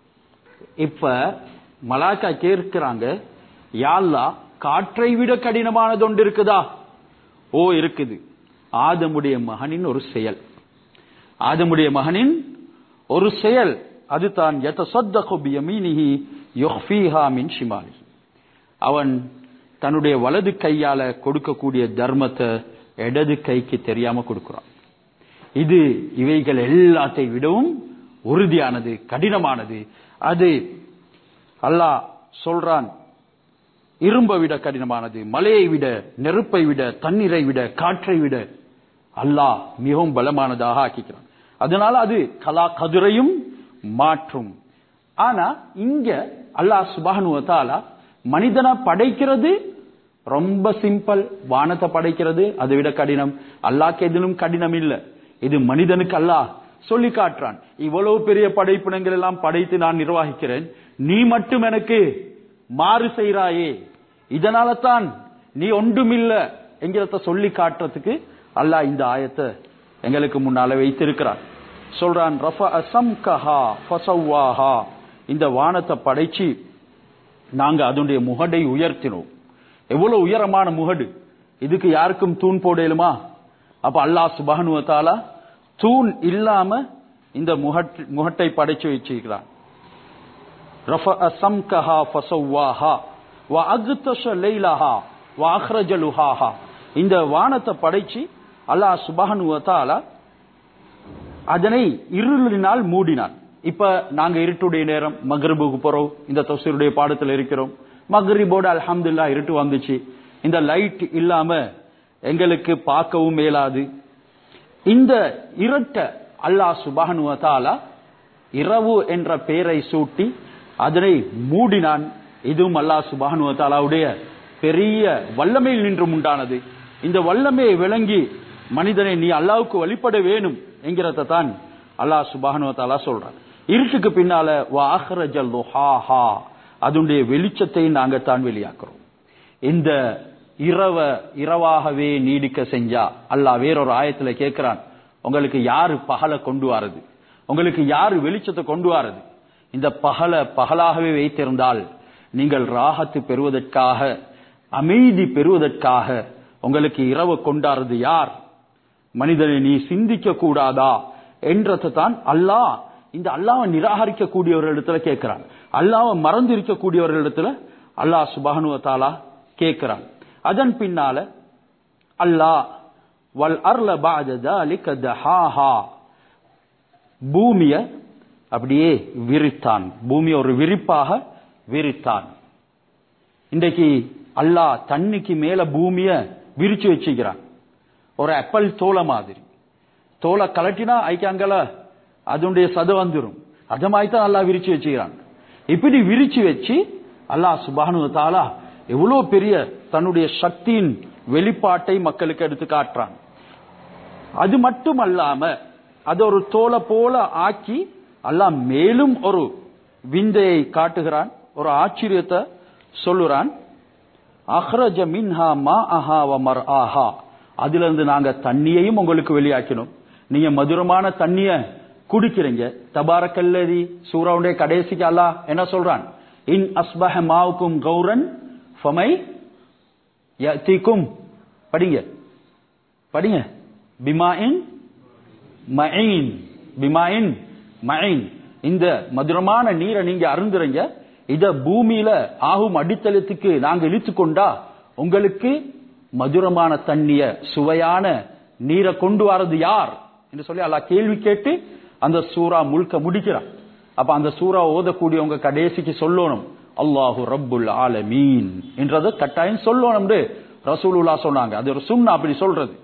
இப்ப மலாக்கா கேட்கிறாங்க யாழ்லா காற்றை விட கடினமானது ஒன்று இருக்குதா ஓ இருக்குது ஆதமுடைய மகனின் ஒரு செயல் ஆதமுடைய மகனின் ஒரு செயல் அது தான் யதசத்தகு பியமீனிஹி யுஹ்ஃபீஹா மின் ஷிமாலிஹி அவன் தன்னுடைய வலது கையால கொடுக்கக்கூடிய தர்மத்தை இடது கைக்கு தெரியாம கொடுக்கிறான் இது இவைகள் எல்லாத்தை விடவும் உறுதியானது கடினமானது அது அல்லாஹ் சொல்றான் இரும்பை விட கடினமானது மலையை விட நெருப்பை விட தண்ணீரை விட காற்றை விட அல்லாஹ் மிகவும் பலமானதாக ஆக்கிக்கிறான் அதனால அது கலா கதிரையும் மாற்றும் ஆனா இங்க அல்லாஹ் சுபானு தாலா மனிதனை படைக்கிறது ரொம்ப சிம்பிள் வானத்தை படைக்கிறது அதை விட கடினம் அல்லாஹ்க்கு எதிலும் கடினம் இல்ல இது மனிதனுக்கு அல்லாஹ் சொல்லி காட்டுறான் இவ்வளவு பெரிய படைப்பினங்கள் எல்லாம் படைத்து நான் நிர்வகிக்கிறேன் நீ மட்டும் எனக்கு மாறு செய்றாயே இதனால தான் நீ ஒன்றுமில்ல என்கிறத சொல்லி காட்டுறதுக்கு அல்லாஹ் இந்த ஆயத்தை எங்களுக்கு முன்னால வைத்திருக்கிறான் சொல்றான் ரஃப அசம்கஹா ஃபசவ்வாஹா இந்த வானத்தை படைச்சு நாங்க அதனுடைய முகடை உயர்த்தினோம் எவ்வளவு உயரமான முகடு இதுக்கு யாருக்கும் தூண் போடலுமா அப்ப அல்லாஹ் சுபஹானு வ தஆலா தூண் இல்லாம இந்த முகட் முகட்டை படைச்சு வச்சிருக்கிறான் رفع سمكها فسواها واغطش ليلها واخرج لهاها இந்த வானத்தை படைச்சு அல்லாஹ் சுப்ஹானஹு வ தஆலா அதனை இருளினால் மூடினான் இப்ப நாங்க இருட்டுடைய நேரம் மக்ரிபுக்கு போறோம் இந்த தஃசீருடைய பாடத்துல இருக்கிறோம் மக்ரிபோட அல்ஹம்துலில்லாஹ் இருட்டு வந்துச்சு இந்த லைட் இல்லாம எங்களுக்கு பார்க்கவும் மேலாது இந்த இருட்ட அல்லாஹ் சுப்ஹானஹு வ தஆலா இரவு என்ற பெயரை சூட்டி அதனை மூடினான் இதுவும் அல்லாஹ் சுபானு தாலாவுடைய பெரிய வல்லமையில் நின்றும் உண்டானது இந்த வல்லமையை விளங்கி மனிதனை நீ அல்லாவுக்கு வழிபட வேணும் என்கிறத தான் அல்லாஹ் சுபானு தாலா சொல்றான் இருட்டுக்கு பின்னால வாஹ்ரஜல் லுஹாஹா அதனுடைய வெளிச்சத்தை நாங்க தான் வெளியாக்குறோம் இந்த இரவ இரவாகவே நீடிக்க செஞ்சா அல்லாஹ் வேறொரு ஆயத்துல கேட்கிறான் உங்களுக்கு யாரு பகலை கொண்டு வாரது உங்களுக்கு யாரு வெளிச்சத்தை கொண்டு வாரது இந்த பகல பகலாகவே வைத்திருந்தால் நீங்கள் ராகத்து பெறுவதற்காக அமைதி பெறுவதற்காக உங்களுக்கு இரவு கொண்டாடுறது யார் மனிதனை நீ சிந்திக்க கூடாதா என்றதை தான் அல்லாஹ் இந்த அல்லாவை நிராகரிக்க கூடியவர்களிடத்துல கேட்கிறான் அல்லாவை மறந்து இருக்கக்கூடியவர்களிடத்துல அல்லாஹ் சுபானுவ தாலா கேட்கிறான் அதன் பின்னால அல்லாஹ் வல் அர்ல பாத தாலிக தஹாஹா பூமிய அப்படியே விரித்தான் பூமி ஒரு விரிப்பாக விரித்தான் இன்றைக்கு அல்லாஹ் தண்ணிக்கு மேல பூமிய விரிச்சு வச்சுக்கிறான் ஒரு அப்பல் தோலை மாதிரி தோலை கலட்டினா ஐக்காங்கல அதனுடைய சத வந்துடும் அது மாதிரி தான் அல்லாஹ் விரிச்சு வச்சுக்கிறான் இப்படி விரிச்சு வச்சு அல்லாஹ் சுபானு தாலா எவ்வளவு பெரிய தன்னுடைய சக்தியின் வெளிப்பாட்டை மக்களுக்கு எடுத்து காட்டுறான் அது மட்டும் அல்லாம அது ஒரு தோலை போல ஆக்கி அல்லாஹ் மேலும் ஒரு விந்தையை காட்டுகிறான் ஒரு ஆச்சரியத்தை சொல்லுறான் அஹ்ரஜ மின்ஹா மா அஹா வ மர் ஆஹா அதுல இருந்து நாங்க தண்ணியையும் உங்களுக்கு வெளியாக்கினோம் நீங்க மதுரமான தண்ணிய குடிக்கிறீங்க தபாரக்கல்லதி சூராவுடைய கடைசிக்கு அல்லாஹ் என்ன சொல்றான் இன் அஸ்பஹ மாவுக்கும் கௌரன் ஃபமை யத்திக்கும் படிங்க படிங்க பிமாயின் மயின் பிமாயின் மயின் இந்த மதுரமான நீரை நீங்க அருந்துறீங்க இத பூமியில ஆகும் அடித்தளத்துக்கு நாங்க இழுத்து கொண்டா உங்களுக்கு மதுரமான தண்ணிய சுவையான நீரை கொண்டு வரது யார் என்று சொல்லி அல்லாஹ் கேள்வி கேட்டு அந்த சூரா முழுக்க முடிக்கிறான் அப்ப அந்த சூறா ஓதக்கூடியவங்க கடைசிக்கு சொல்லணும் அல்லாஹு ரப்புல் ஆலமீன் என்றதை கட்டாயம் சொல்லணும் ரசூலுல்லா சொன்னாங்க அது ஒரு சுண்ணா அப்படி சொல்றது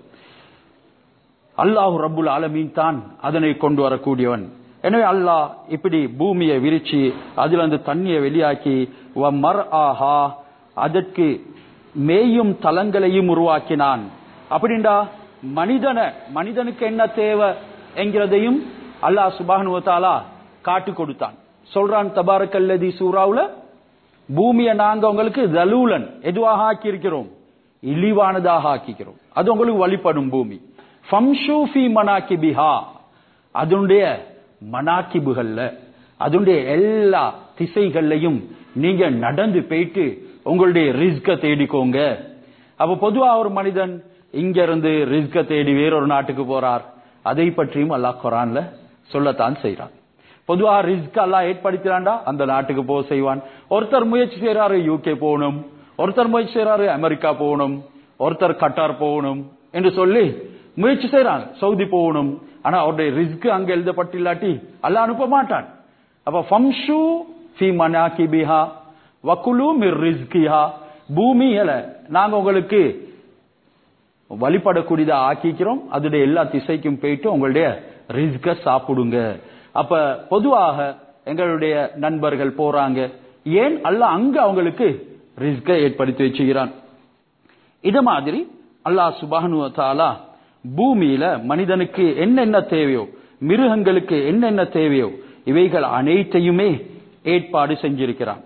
அல்லாஹு ரப்புல் ஆலமீன் தான் அதனை கொண்டு வரக்கூடியவன் எனவே அல்லாஹ் இப்படி பூமியை விரிச்சு அதுல இருந்து தண்ணியை வெளியாக்கி வ மர் ஆஹா அதற்கு மேயும் தலங்களையும் உருவாக்கினான் அப்படின்டா மனிதனை மனிதனுக்கு என்ன தேவை என்கிறதையும் அல்லாஹ் சுபானுவத்தாலா காட்டு கொடுத்தான் சொல்றான் தபாரக்கல்லதி சூறாவுல பூமியை நாங்க உங்களுக்கு தலூலன் எதுவாக ஆக்கி இருக்கிறோம் இழிவானதாக ஆக்கிக்கிறோம் அது உங்களுக்கு வழிபடும் பூமி ஃபம்ஷூஃபி மனாக்கிபிஹா அதனுடைய மனாக்கிபுகள்ல அதனுடைய எல்லா திசைகள்லையும் நீங்க நடந்து போயிட்டு உங்களுடைய ரிஸ்க தேடிக்கோங்க அப்ப பொதுவா ஒரு மனிதன் இங்க இருந்து ரிஸ்க தேடி வேறொரு நாட்டுக்கு போறார் அதை பற்றியும் அல்லாஹ் குரான்ல சொல்லத்தான் செய்றான் பொதுவா ரிஸ்க் அல்லாஹ் ஏற்படுத்தினாண்டா அந்த நாட்டுக்கு போக செய்வான் ஒருத்தர் முயற்சி செய்யறாரு யூகே போகணும் ஒருத்தர் முயற்சி செய்யறாரு அமெரிக்கா போகணும் ஒருத்தர் கட்டார் போகணும் என்று சொல்லி முயற்சி செய்யறாங்க சவுதி போகணும் ஆனா அவருடைய ரிஸ்க் அங்க எழுதப்பட்டில்லாட்டி அல்லாஹ் அனுப்ப மாட்டான் அப்ப ஃபம்ஷு ஃபி மனாகிபிஹா வக்குலு மிர் ரிஸ்கிஹா பூமியில நாங்க உங்களுக்கு வழிபடக்கூடியதா ஆக்கிக்கிறோம் அதோடைய எல்லா திசைக்கும் போயிட்டு உங்களுடைய ரிஸ்க சாப்பிடுங்க அப்ப பொதுவாக எங்களுடைய நண்பர்கள் போறாங்க ஏன் அல்ல அங்க அவங்களுக்கு ரிஸ்க ஏற்படுத்தி வச்சுக்கிறான் இத மாதிரி அல்லாஹ் சுபானு தாலா பூமியில மனிதனுக்கு என்னென்ன தேவையோ மிருகங்களுக்கு என்னென்ன தேவையோ இவைகள் அனைத்தையுமே ஏற்பாடு செஞ்சிருக்கிறான்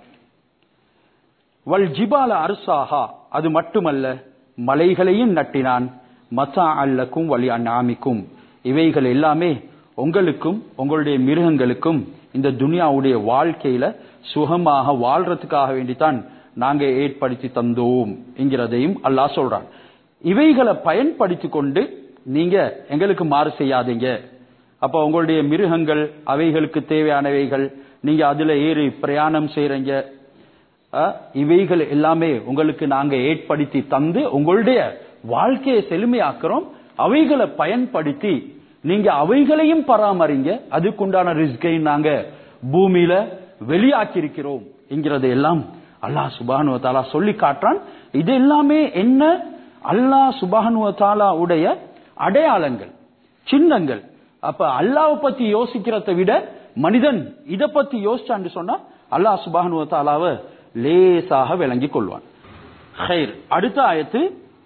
வல் ஜிபால அரசாகா அது மட்டுமல்ல மலைகளையும் நட்டினான் மசா அல்லக்கும் வலி அந்நாமிக்கும் இவைகள் எல்லாமே உங்களுக்கும் உங்களுடைய மிருகங்களுக்கும் இந்த துனியாவுடைய வாழ்க்கையில சுகமாக வாழ்றதுக்காக வேண்டித்தான் நாங்க ஏற்படுத்தி தந்தோம் என்கிறதையும் அல்லாஹ் சொல்றான் இவைகளை பயன்படுத்தி கொண்டு நீங்க எங்களுக்கு மாறு செய்யாதீங்க அப்ப உங்களுடைய மிருகங்கள் அவைகளுக்கு தேவையானவைகள் நீங்க அதுல ஏறி பிரயாணம் செய்யறீங்க அஹ், இவைகள் எல்லாமே உங்களுக்கு நாங்க ஏற்படுத்தி தந்து உங்களுடைய வாழ்க்கையை செழுமையாக்குறோம் அவைகளை பயன்படுத்தி நீங்க அவைகளையும் பராமரிங்க அதுக்குண்டான ரிஸ்கையும் நாங்க பூமியில வெளியாக்கி இருக்கிறோம் என்கிறது எல்லாம் அல்லாஹ் சுபானுவ தாலா சொல்லி காட்டுறான் இது எல்லாமே என்ன அல்லாஹ் சுபானுவ தாலா உடைய அடையாளங்கள் சின்னங்கள் அப்ப அல்லாஹ் பத்தி யோசிக்கிறத விட மனிதன் இத பத்தி யோசிச்சான்னு சொன்னா அல்லாஹ் சுபானுவ தாலாவை லேசாக விளங்கிக் கொள்வான் ஹைர் அடுத்த ஆயத்து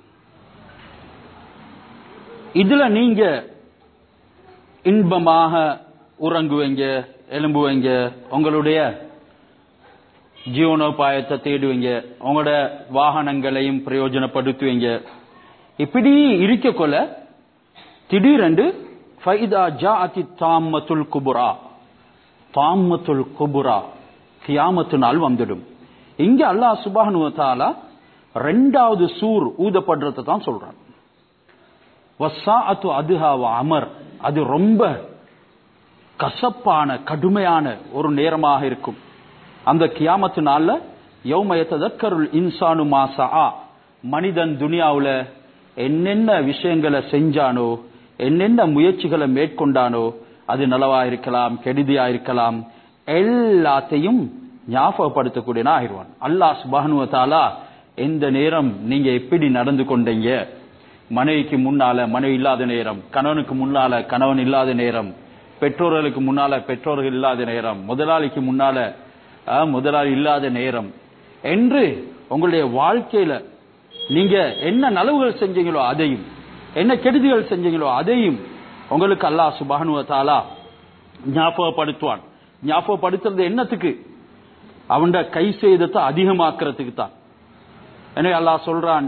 இதுல நீங்க இன்பமாக உறங்குவீங்க எலும்புவீங்க உங்களுடைய ஜீவனோபாயத்தை தேடுவீங்க உங்களோட வாகனங்களையும் பிரயோஜனப்படுத்துவீங்க இப்படி இருக்க கொள்ள திடீரென்று ஃபைதா ஜாஅத்தி தாம்மத்துல் குபுரா தாம்மத்துல் குபுரா கியாமத்து நாள் வந்துடும் இங்க அல்லாஹ் சுப்ஹானஹு வ தஆலா ரெண்டாவது சூர் ஊதப்படுறதை தான் சொல்றான் வஸ்ஸாஅத்து அதுஹா வ அமர் அது ரொம்ப கசப்பான கடுமையான ஒரு நேரமாக இருக்கும் அந்த கியாமத்து நாள்ல யௌம யததக்கருல் இன்சானு மா சஆ மனிதன் துனியாவுல என்னென்ன விஷயங்களை செஞ்சானோ என்னென்ன முயற்சிகளை மேற்கொண்டானோ அது நலவா இருக்கலாம் கெடுதியா இருக்கலாம் எல்லாத்தையும் ஞாபகப்படுத்தக்கூடியனா ஆயிடுவான் அல்லாஹ் சுபானுவ தாலா எந்த நேரம் நீங்க எப்படி நடந்து கொண்டீங்க மனைவிக்கு முன்னால மனைவி இல்லாத நேரம் கணவனுக்கு முன்னால கணவன் இல்லாத நேரம் பெற்றோர்களுக்கு முன்னால பெற்றோர்கள் இல்லாத நேரம் முதலாளிக்கு முன்னால அஹ், முதலாளி இல்லாத நேரம் என்று உங்களுடைய வாழ்க்கையில நீங்க என்ன நலவுகள் செஞ்சீங்களோ அதையும் என்ன கெடுதிகள் செஞ்சீங்களோ அதையும் உங்களுக்கு அல்லாஹ் சுபானுவ தாலா ஞாபகப்படுத்துவான் ஞாபகப்படுத்துறது என்னத்துக்கு அவன் கை சேதத்தை அதிகமாக்குறதுக்கு தான் எனவே அல்லாஹ் சொல்றான்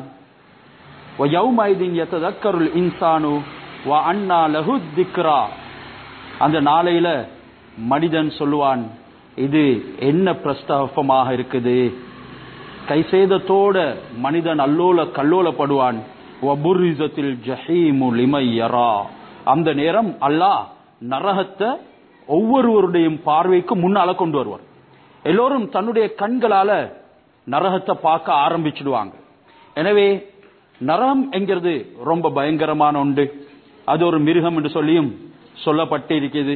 யத்ததக்கருள் இன்சானு வ அண்ணா லஹு திக்ரா அந்த நாளையில மனிதன் சொல்லுவான் இது என்ன பிரஸ்தாபமாக இருக்குது கைசேதத்தோட மனிதன் அல்லோல கல்லோலப்படுவான் வபுரிசத்தில் ஜஹீமு லிமையரா அந்த நேரம் அல்லாஹ் நரகத்தை ஒவ்வொருவருடைய பார்வைக்கு முன்னால கொண்டு வருவார் எல்லோரும் தன்னுடைய கண்களால நரகத்தை பார்க்க ஆரம்பிச்சிடுவாங்க எனவே நரகம் என்கிறது ரொம்ப பயங்கரமான உண்டு அது ஒரு மிருகம் என்று சொல்லியும் சொல்லப்பட்டு இருக்குது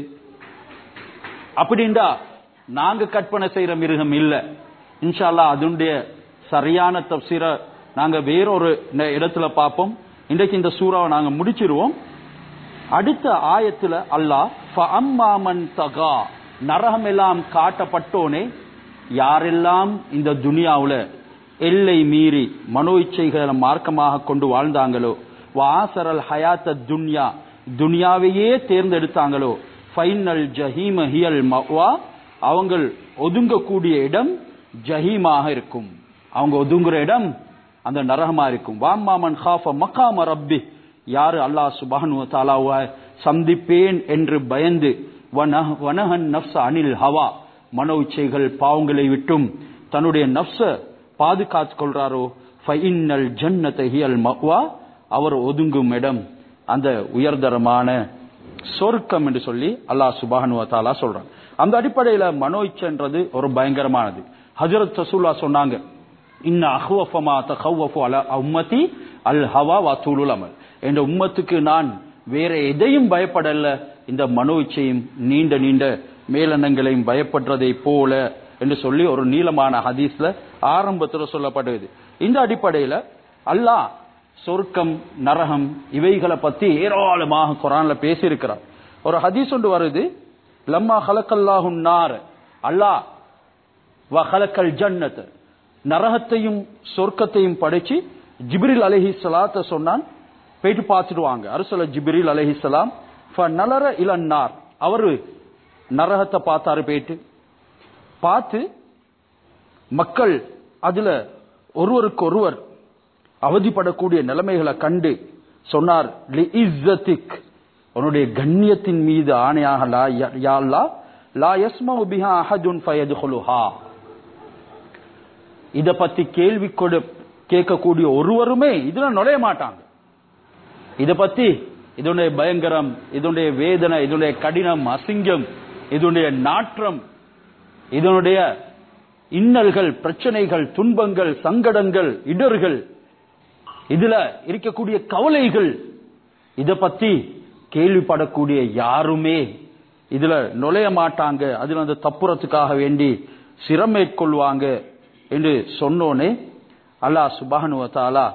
அப்படின்டா நாங்க கற்பனை செய்யற மிருகம் இல்ல இன்ஷால்லா அதனுடைய சரியான தப்சீரை நாங்க வேறொரு இடத்துல பார்ப்போம் இன்றைக்கு இந்த சூறாவை நாங்க முடிச்சிருவோம் அடுத்த ஆயத்துல அல்லாஹ் ஃபஅம்மாமன் தகா நரகம் எல்லாம் காட்டப்பட்டோனே யாரெல்லாம் இந்த துனியாவுல எல்லை மீறி மனோ இச்சைகளை மார்க்கமாக கொண்டு வாழ்ந்தாங்களோ வாசரல் ஹயாத்த துன்யா துனியாவையே தேர்ந்தெடுத்தாங்களோ ஃபைனல் ஜஹீம ஹியல் மவா அவங்கள் ஒதுங்கக்கூடிய இடம் ஜஹீமாக இருக்கும் அவங்க ஒதுங்குற இடம் அந்த நரகமா இருக்கும் வாம்மாமன் ஹாஃப மக்காம ரப்பி யாரு அல்லாஹ் சுபஹனு தாலாவ சந்திப்பேன் என்று பயந்து வனஹன் நப்ச அனில் ஹவா மனோ இச்சைகள் பாவங்களை விட்டும் தன்னுடைய நப்ச பாதுகாத்துக் கொள்றாரோ ஃபைனல் ஜன்னத ஹியல் மக்வா அவர் ஒதுங்கும் இடம் அந்த உயர்தரமான சொர்க்கம் என்று சொல்லி அல்லாஹ் சுபானு தாலா சொல்றாங்க அந்த அடிப்படையில மனோ இச்சைன்றது ஒரு பயங்கரமானது ஹஜரத் ரசூல்லா சொன்னாங்க இன்ன அஹ்வஃபமா தஹவ்வஃபு அல உம்மதி அல் ஹவா வத்தூலுல் அமல் என்ற உம்மத்துக்கு நான் வேற எதையும் பயப்படல இந்த மனோ இச்சையும் நீண்ட நீண்ட மேலெண்ணங்களையும் பயப்படுறதை போல என்று சொல்லி ஒரு நீளமான ஹதீஸ்ல ஆரம்பத்தில் சொல்லப்படுது இந்த அடிப்படையில அல்லாஹ் சொர்க்கம் நரகம் இவைகளை பத்தி ஏராளமாக குரான்ல பேசியிருக்கிறார் ஒரு ஹதீஸ் ஒன்று வருது லம்மா ஹலக்கல்லாஹு நார் அல்லாஹ் வ ஹலக்கல் ஜன்னத் நரகத்தையும் சொர்க்கத்தையும் படைச்சு ஜிப்ரில் அலஹி சலாத்த சொன்னான் போயிட்டு பார்த்துடுவாங்க அரசல ஜிப்ரில் அலஹி சலாம் நலர இளன்னார் அவரு நரகத்தை பார்த்தாரு போயிட்டு பார்த்து மக்கள் அதுல ஒருவருக்கு ஒருவர் அவதிப்படக்கூடிய நிலைமைகளை கண்டு சொன்னார் லி இஸ்ஸத்திக் உன்னுடைய கண்ணியத்தின் மீது ஆணையாக லா யா அல்லாஹ் லா யஸ்மஉ பிஹா அஹதுன் ஃபயதுஹுலுஹா இத பத்தி கேள்வி கொடு கேட்கக்கூடிய ஒருவருமே இதுல நுழைய மாட்டாங்க இத பத்தி இதனுடைய பயங்கரம் இதனுடைய வேதனை இதனுடைய கடினம் அசிங்கம் இதனுடைய நாற்றம் இதனுடைய இன்னல்கள் பிரச்சனைகள் துன்பங்கள் சங்கடங்கள் இடர்கள் இதுல இருக்கக்கூடிய கவலைகள் இத பத்தி கேள்விப்படக்கூடிய யாருமே இதுல நுழைய மாட்டாங்க அதுல அந்த தப்புறத்துக்காக வேண்டி சிரமேற்கொள்வாங்க என்று சொன்னோனே அல்லாஹ் சுபானுவத்தாலா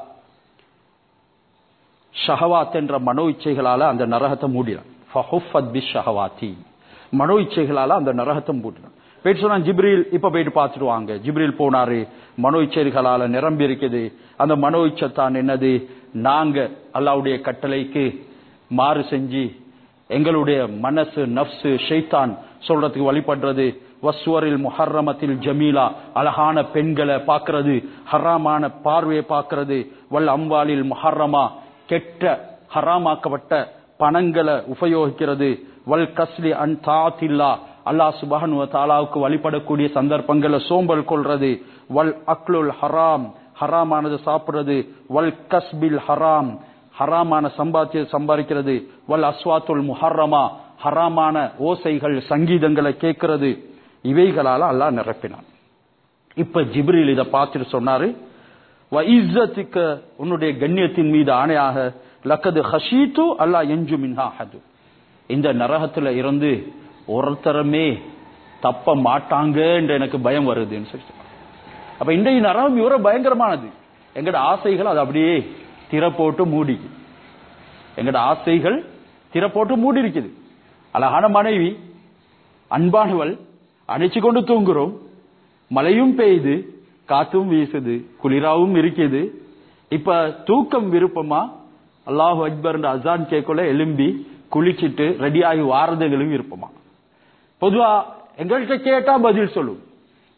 ஷஹவாத் என்ற மனோ இச்சைகளால அந்த நரகத்தை மூடினான் ஃபஹுஃபத் பி ஷஹவாத்தி மனோ இச்சைகளால அந்த நரகத்தை மூடினான் போயிட்டு சொன்னா ஜிப்ரீல் இப்ப போயிட்டு பார்த்துட்டு வாங்க ஜிப்ரீல் போனாரு மனோ இச்சைகளால நிரம்பி இருக்குது அந்த மனோ இச்சைத்தான் என்னது நாங்க அல்லாவுடைய கட்டளைக்கு மாறு செஞ்சு எங்களுடைய மனசு நப்சு ஷைத்தான் சொல்றதுக்கு வழிபடுறது வஸ்வரில் முஹர்ரமத்தில் ஜமீலா அழகான பெண்களை பார்க்கிறது ஹராமான பார்வையை பார்க்கிறது வல் அம்பாலில் முஹர்ரமா கெட்ட ஹராமாக்கப்பட்ட பணங்களை உபயோகிக்கிறது வல் கஸ்லி அன் தாத்தில்லா அல்லாஹ் சுபஹன் தாலாவுக்கு வழிபடக்கூடிய சந்தர்ப்பங்களை சோம்பல் கொள்றது வல் அக்லுல் ஹராம் ஹராமானது சாப்பிடுறது வல் கஸ்பில் ஹராம் ஹராமான சம்பாத்திய சம்பாதிக்கிறது வல் அஸ்வாத்துல் முஹர்ரமா ஹராமான ஓசைகள் சங்கீதங்களை கேட்கிறது இவைகளால அல்லாஹ் நிரப்பினான் இப்ப ஜிப்ரில் இதை பார்த்துட்டு சொன்னாரு இஸ்ஸத்துக்க உன்னுடைய கண்ணியத்தின் மீது ஆணையாக லக்கது ஹஷீத்து அல்லா எஞ்சு மின்ஹா ஹது இந்த நரகத்துல இருந்து ஒருத்தரமே தப்ப மாட்டாங்க என்று எனக்கு பயம் வருதுன்னு சொல்லி அப்ப இன்றைய நரகம் இவர பயங்கரமானது எங்கட ஆசைகள் அது அப்படியே திற போட்டு மூடி எங்கட ஆசைகள் திற போட்டு மூடி இருக்குது அழகான மனைவி அன்பானவள் அணைச்சு கொண்டு தூங்குறோம் மழையும் பெய்யுது காத்தும் வீசுது குளிராவும் இருக்குது இப்ப தூக்கம் விருப்பமா அல்லாஹு அக்பர் அசான் கேட்கல எலும்பி குளிச்சிட்டு ரெடியாகி வாரதுகளும் விருப்பமா பொதுவா எங்கள்கிட்ட கேட்டா பதில் சொல்லும்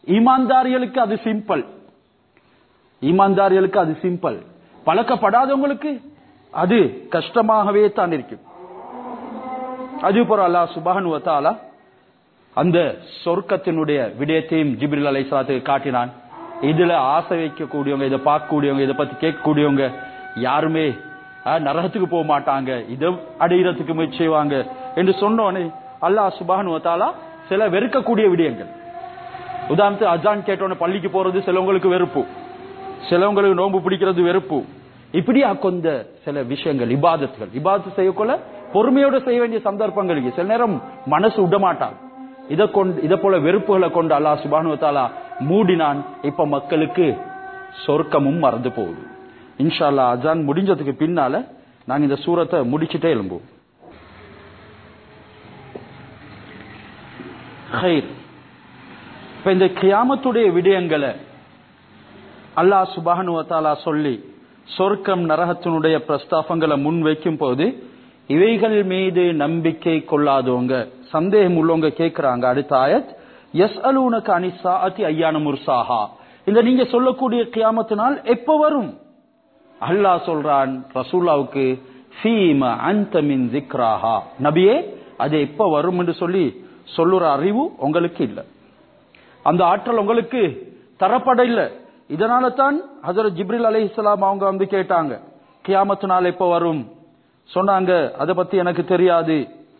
ஈமான்தாரிகளுக்கு அது சிம்பிள் ஈமான்தாரிகளுக்கு அது சிம்பிள் பழக்கப்படாதவங்களுக்கு அது கஷ்டமாகவே தான் இருக்கும் அது போற அல்லாஹ் சுபஹன் வத்தாலா அந்த சொர்க்கத்தினுடைய விடயத்தையும் ஜிப்ரில் அலைஹிஸ்ஸலாத்துக்கு காட்டினான் இதுல ஆசை வைக்கக்கூடியவங்க இதை பார்க்கக்கூடியவங்க இதை பத்தி கேட்கக்கூடியவங்க யாருமே அஹ், நரகத்துக்கு போக மாட்டாங்க இதை அடையிறதுக்கு முயற்சி செய்வாங்க என்று சொன்னோன்னே அல்லாஹ் சுபஹன் வத்தாலா சில வெறுக்கக்கூடிய விடயங்கள் உதாரணத்துக்கு அஜான் கேட்டோன்னு பள்ளிக்கு போறது சிலவங்களுக்கு வெறுப்பு சிலவங்களுக்கு நோன்பு பிடிக்கிறது வெறுப்பு இப்படியா கொண்ட சில விஷயங்கள் இபாதத்துகள் இபாதத்து செய்யக்கொள்ள பொறுமையோட செய்ய வேண்டிய சந்தர்ப்பங்களுக்கு சில நேரம் மனசு விடமாட்டான் இதை கொண்டு இதை போல வெறுப்புகளை கொண்டு அல்லாஹ் சுபானு தாலா மூடினான் இப்ப மக்களுக்கு சொர்க்கமும் மறந்து போகுது இன்ஷா அல்லாஹ் அஜான் முடிஞ்சதுக்கு பின்னால நாங்க இந்த சூரத்தை முடிச்சிட்டே எழும்புவோம் ஹைர் இப்ப இந்த கியாமத்துடைய விடயங்களை அல்லாஹ் சுபானு தாலா சொல்லி சொர்க்கம் நரகத்தினுடைய பிரஸ்தாபங்களை முன் வைக்கும் போது இவைகள் மீது நம்பிக்கை கொள்ளாதவங்க சந்தேகம் உள்ளவங்க கேட்கிறாங்க அடுத்த ஆயத் எஸ் அலூனக்கு அனிசா அத்தி ஐயான முர்சாஹா இந்த நீங்க சொல்லக்கூடிய கியாமத்து நாள் எப்ப வரும் அல்லாஹ் சொல்றான் ரசூல்லாவுக்கு ஃபீம அந்த மின் திக்ராஹா நபியே அது எப்ப வரும் என்று சொல்லி சொல்லுற அறிவு உங்களுக்கு இல்லை அந்த ஆற்றல் உங்களுக்கு தரப்பட இல்லை இதனால தான் ஹசரத் ஜிப்ரில் அலைஹிஸ்ஸலாம் அவங்க வந்து கேட்டாங்க கியாமத்து நாள் எப்ப வரும் சொன்னாங்க அதை பத்தி எனக்கு தெரியாது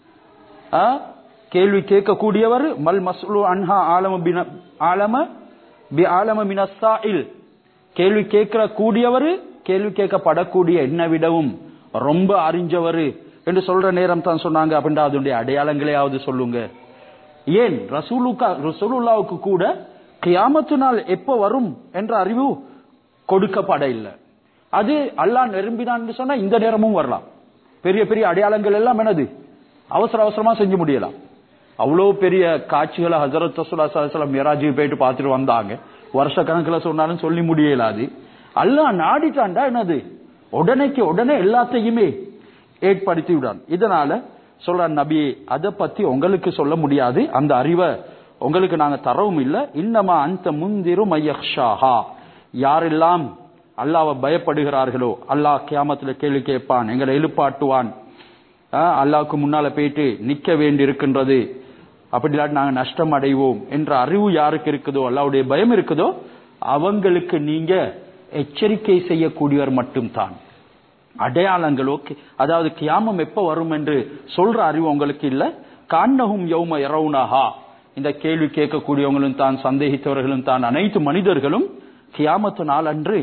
ஆ? கேள்வி கேட்கக்கூடியவர் மல் மஸ்லு அன்ஹா ஆலம பின ஆலம பி ஆலம மினஸ்ஸாயில் கேள்வி கேட்கிற கூடியவர் கேள்வி கேட்கப்படக்கூடிய என்ன விடவும் ரொம்ப அறிஞ்சவர் என்று சொல்ற நேரம் தான் சொன்னாங்க அப்படின்டா அதனுடைய அடையாளங்களையாவது சொல்லுங்க ஏன் ரசூலுக்கா ரசூலுல்லாவுக்கு கூட கியாமத்து நாள் எப்ப வரும் என்ற அறிவு கொடுக்கப்பட இல்லை அது அல்லாஹ் நெரும்பினான்னு சொன்னா இந்த நேரமும் வரலாம் பெரிய பெரிய அடையாளங்கள் எல்லாம் என்னது அவசர அவசரமா செஞ்சு முடியலாம் அவ்வளோ பெரிய காட்சிகளை ஹசரத் ரசூலா சலம் மிராஜி போயிட்டு பார்த்துட்டு வந்தாங்க வருஷ கணக்கில் சொன்னாலும் சொல்லி முடியலாது அல்லாஹ் நாடிட்டாண்டா என்னது உடனேக்கு உடனே எல்லாத்தையுமே ஏற்படுத்தி விடான் இதனால சொல்றான் நபியே அதை பத்தி உங்களுக்கு சொல்ல முடியாது அந்த அறிவை உங்களுக்கு நாங்க தரவும் இல்லை இன்னமா அந்த முந்திரும் மையக்ஷாஹா யாரெல்லாம் அல்லாவை பயப்படுகிறார்களோ அல்லாஹ் கியாமத்துல கேள்வி கேட்பான் எங்களை எழுப்பாட்டுவான் ஆஹ், அல்லாஹ்வுக்கு முன்னால போயிட்டு நிக்க வேண்டி இருக்கின்றது அப்படி இல்லாட்டி நாங்க நஷ்டம் அடைவோம் என்ற அறிவு யாருக்கு இருக்குதோ அல்லாவுடைய பயம் இருக்குதோ அவங்களுக்கு நீங்க எச்சரிக்கை செய்யக்கூடியவர் மட்டும்தான் அடையாளங்களோ கி- அதாவது கியாமம் எப்ப வரும் என்று சொல்ற அறிவு உங்களுக்கு இல்ல கான்னகும் யௌம யரவுனஹா இந்த கேள்வி கேட்கக்கூடியவங்களும் தான் சந்தேகித்தவர்களும் தான் அனைத்து மனிதர்களும் கியாமத்து நாள் அன்று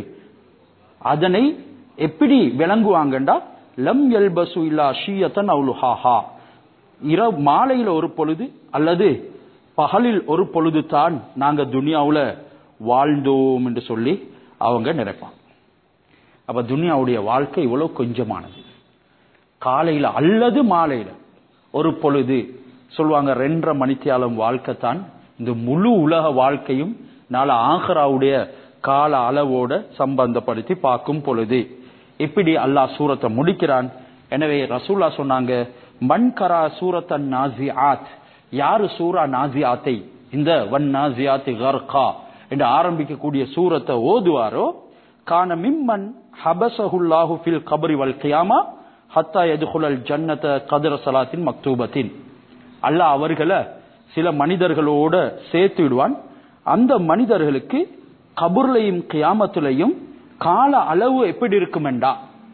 அதனை எப்படி விளங்குவாங்கண்டா லம் எல்பசு இல்லா ஷீயத்தன் அவுலுஹாஹா இரவு மாலையில ஒரு பொழுது அல்லது பகலில் ஒரு பொழுது தான் நாங்க துனியாவுல வாழ்ந்தோம் என்று சொல்லி அவங்க நினைப்பாங்க அப்ப துனியாவுடைய வாழ்க்கை இவ்வளவு கொஞ்சமானது காலையில அல்லது மாலையில ஒரு பொழுது சொல்லுவாங்க ரெண்டரை மணித்தியாலம் வாழ்க்கை தான் இந்த முழு உலக வாழ்க்கையும் நாளை ஆஹ்ராவுடைய கால அளவோட சம்பந்தப்படுத்தி பார்க்கும் பொழுது இப்படி அல்லாஹ் சூரத்தை முடிக்கிறான் எனவே ரசூல்லா சொன்னாங்க மண்கரா சூரத்தன் நாசிஆத் யாரு சூரா நாசியாத்தை இந்த வன் நாசியாத்தி கர்கா என்று ஆரம்பிக்கக்கூடிய சூரத்தை ஓதுவாரோ கான மிம்மன் ஹபசஹுல்லாஹு ஃபில் கபரி வல் கியாமா ஹத்தா எதுகுலல் ஜன்னத கதிர சலாத்தின் மக்தூபத்தின் அல்லாஹ் அவர்களை சில மனிதர்களோட சேர்த்து விடுவான் அந்த மனிதர்களுக்கு கபூர்லையும் கியாமத்துலையும் கால அளவு எப்படி இருக்குமெண்டா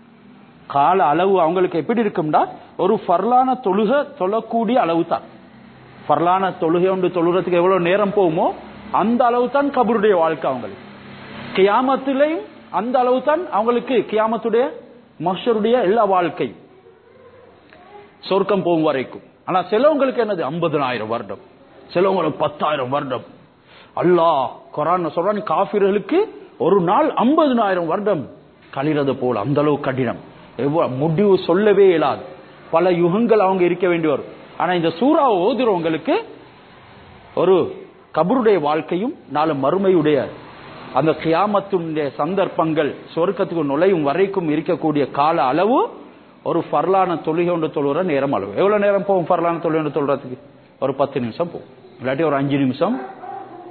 கால அளவு அவங்களுக்கு எப்படி இருக்கும்டா ஒரு ஃபர்லான தொழுக தொழக்கூடிய அளவு தான் ஃபர்லான தொழுகை ஒன்று தொழுறதுக்கு எவ்வளவு நேரம் போகுமோ அந்த அளவு தான் கபருடைய வாழ்க்கை அவங்களுக்கு கியாமத்திலையும் அந்த அளவு தான் அவங்களுக்கு கியாமத்துடைய மஷருடைய எல்லா வாழ்க்கை சொர்க்கம் போகும் வரைக்கும் ஆனா சிலவங்களுக்கு என்னது ஐம்பதனாயிரம் வருடம் சிலவங்களுக்கு பத்தாயிரம் வருடம் அல்லாஹ் குரான் சொல்றான் காபிர்களுக்கு ஒரு நாள் ஐம்பதனாயிரம் வருடம் கழிறது போல அந்த அளவு கடினம் எவ்வளவு முடிவு சொல்லவே இயலாது பல யுகங்கள் அவங்க இருக்க வேண்டி வரும் ஆனா இந்த சூறாவை ஓதுறவங்களுக்கு ஒரு கபருடைய வாழ்க்கையும் நாலு மறுமையுடைய அந்த கியாமத்துடைய சந்தர்ப்பங்கள் சொர்க்கத்துக்கு நுழையும் வரைக்கும் இருக்கக்கூடிய கால அளவு ஒரு ஃபர்லான தொழுகை ஒன்று தொழுகிற நேரம் அளவு எவ்வளவு நேரம் போகும் ஃபர்லான தொழுகை ஒன்று தொழுறதுக்கு ஒரு பத்து நிமிஷம் போகும் இல்லாட்டி ஒரு அஞ்சு நிமிஷம்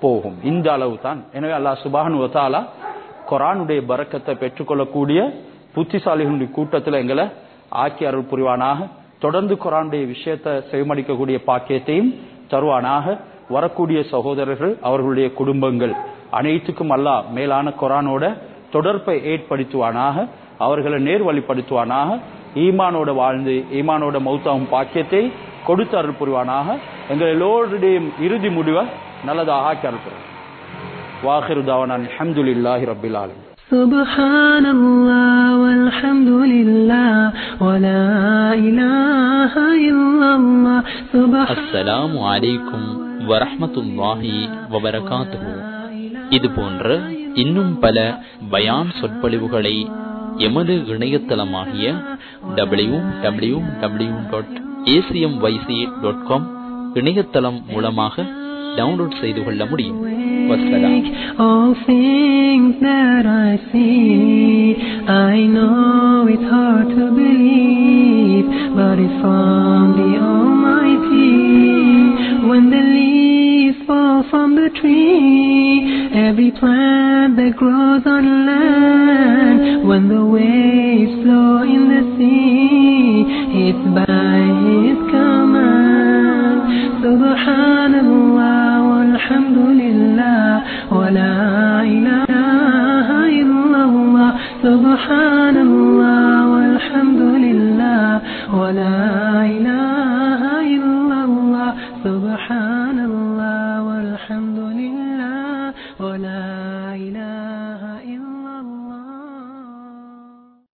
போகும் இந்த அளவு தான் எனவே அல்லாஹ் சுபானு வத்தாலா குரானுடைய பறக்கத்தை பெற்றுக்கொள்ளக்கூடிய புத்திசாலிகளுடைய கூட்டத்தில் எங்களை ஆக்கி அருள் புரிவானாக தொடர்ந்து குரானுடைய விஷயத்தை செவிமடிக்கக்கூடிய பாக்கியத்தையும் தருவானாக வரக்கூடிய சகோதரர்கள் அவர்களுடைய குடும்பங்கள் அனைத்துக்கும் அல்லாஹ் மேலான குரானோட தொடர்பை ஏற்படுத்துவானாக அவர்களை நேர்வழிப்படுத்துவானாக ஈமானோட வாழ்ந்து ஈமானோட மௌத்தாவும் பாக்கியத்தை கொடுத்து அருள் புரிவானாக எங்கள் எல்லோருடையும் இறுதி முடிவை நல்லதாக ஆக்கி அருள் புரிவான் வாஹிரு தாவனான் அஹமதுல்லாஹி ரபில் ஆலம் سبحان الله والحمد لله ولا إله إلا الله سبحان அஸ்ஸலாமு அலைக்கும் வரஹ்மத்துல்லாஹி வபரகாத்துஹு இது போன்ற இன்னும் பல பயான் சொற்பொழிவுகளை எமது இணையதளமாகிய W W W dot ACM YC dot com இணையதளம் மூலமாக டவுன்லோட் செய்து கொள்ள முடியும் வஸ்ஸலாம் All things that I see, I know it's hard to believe, but it's from the Almighty. When the leaves fall from the tree, every plant that grows on land, when the waves flow in the sea, it's by His command. Subhanallah walhamdulillah wa la ilaha illallah. Subhanallah walhamdulillah wa la ilaha illallah. Subhan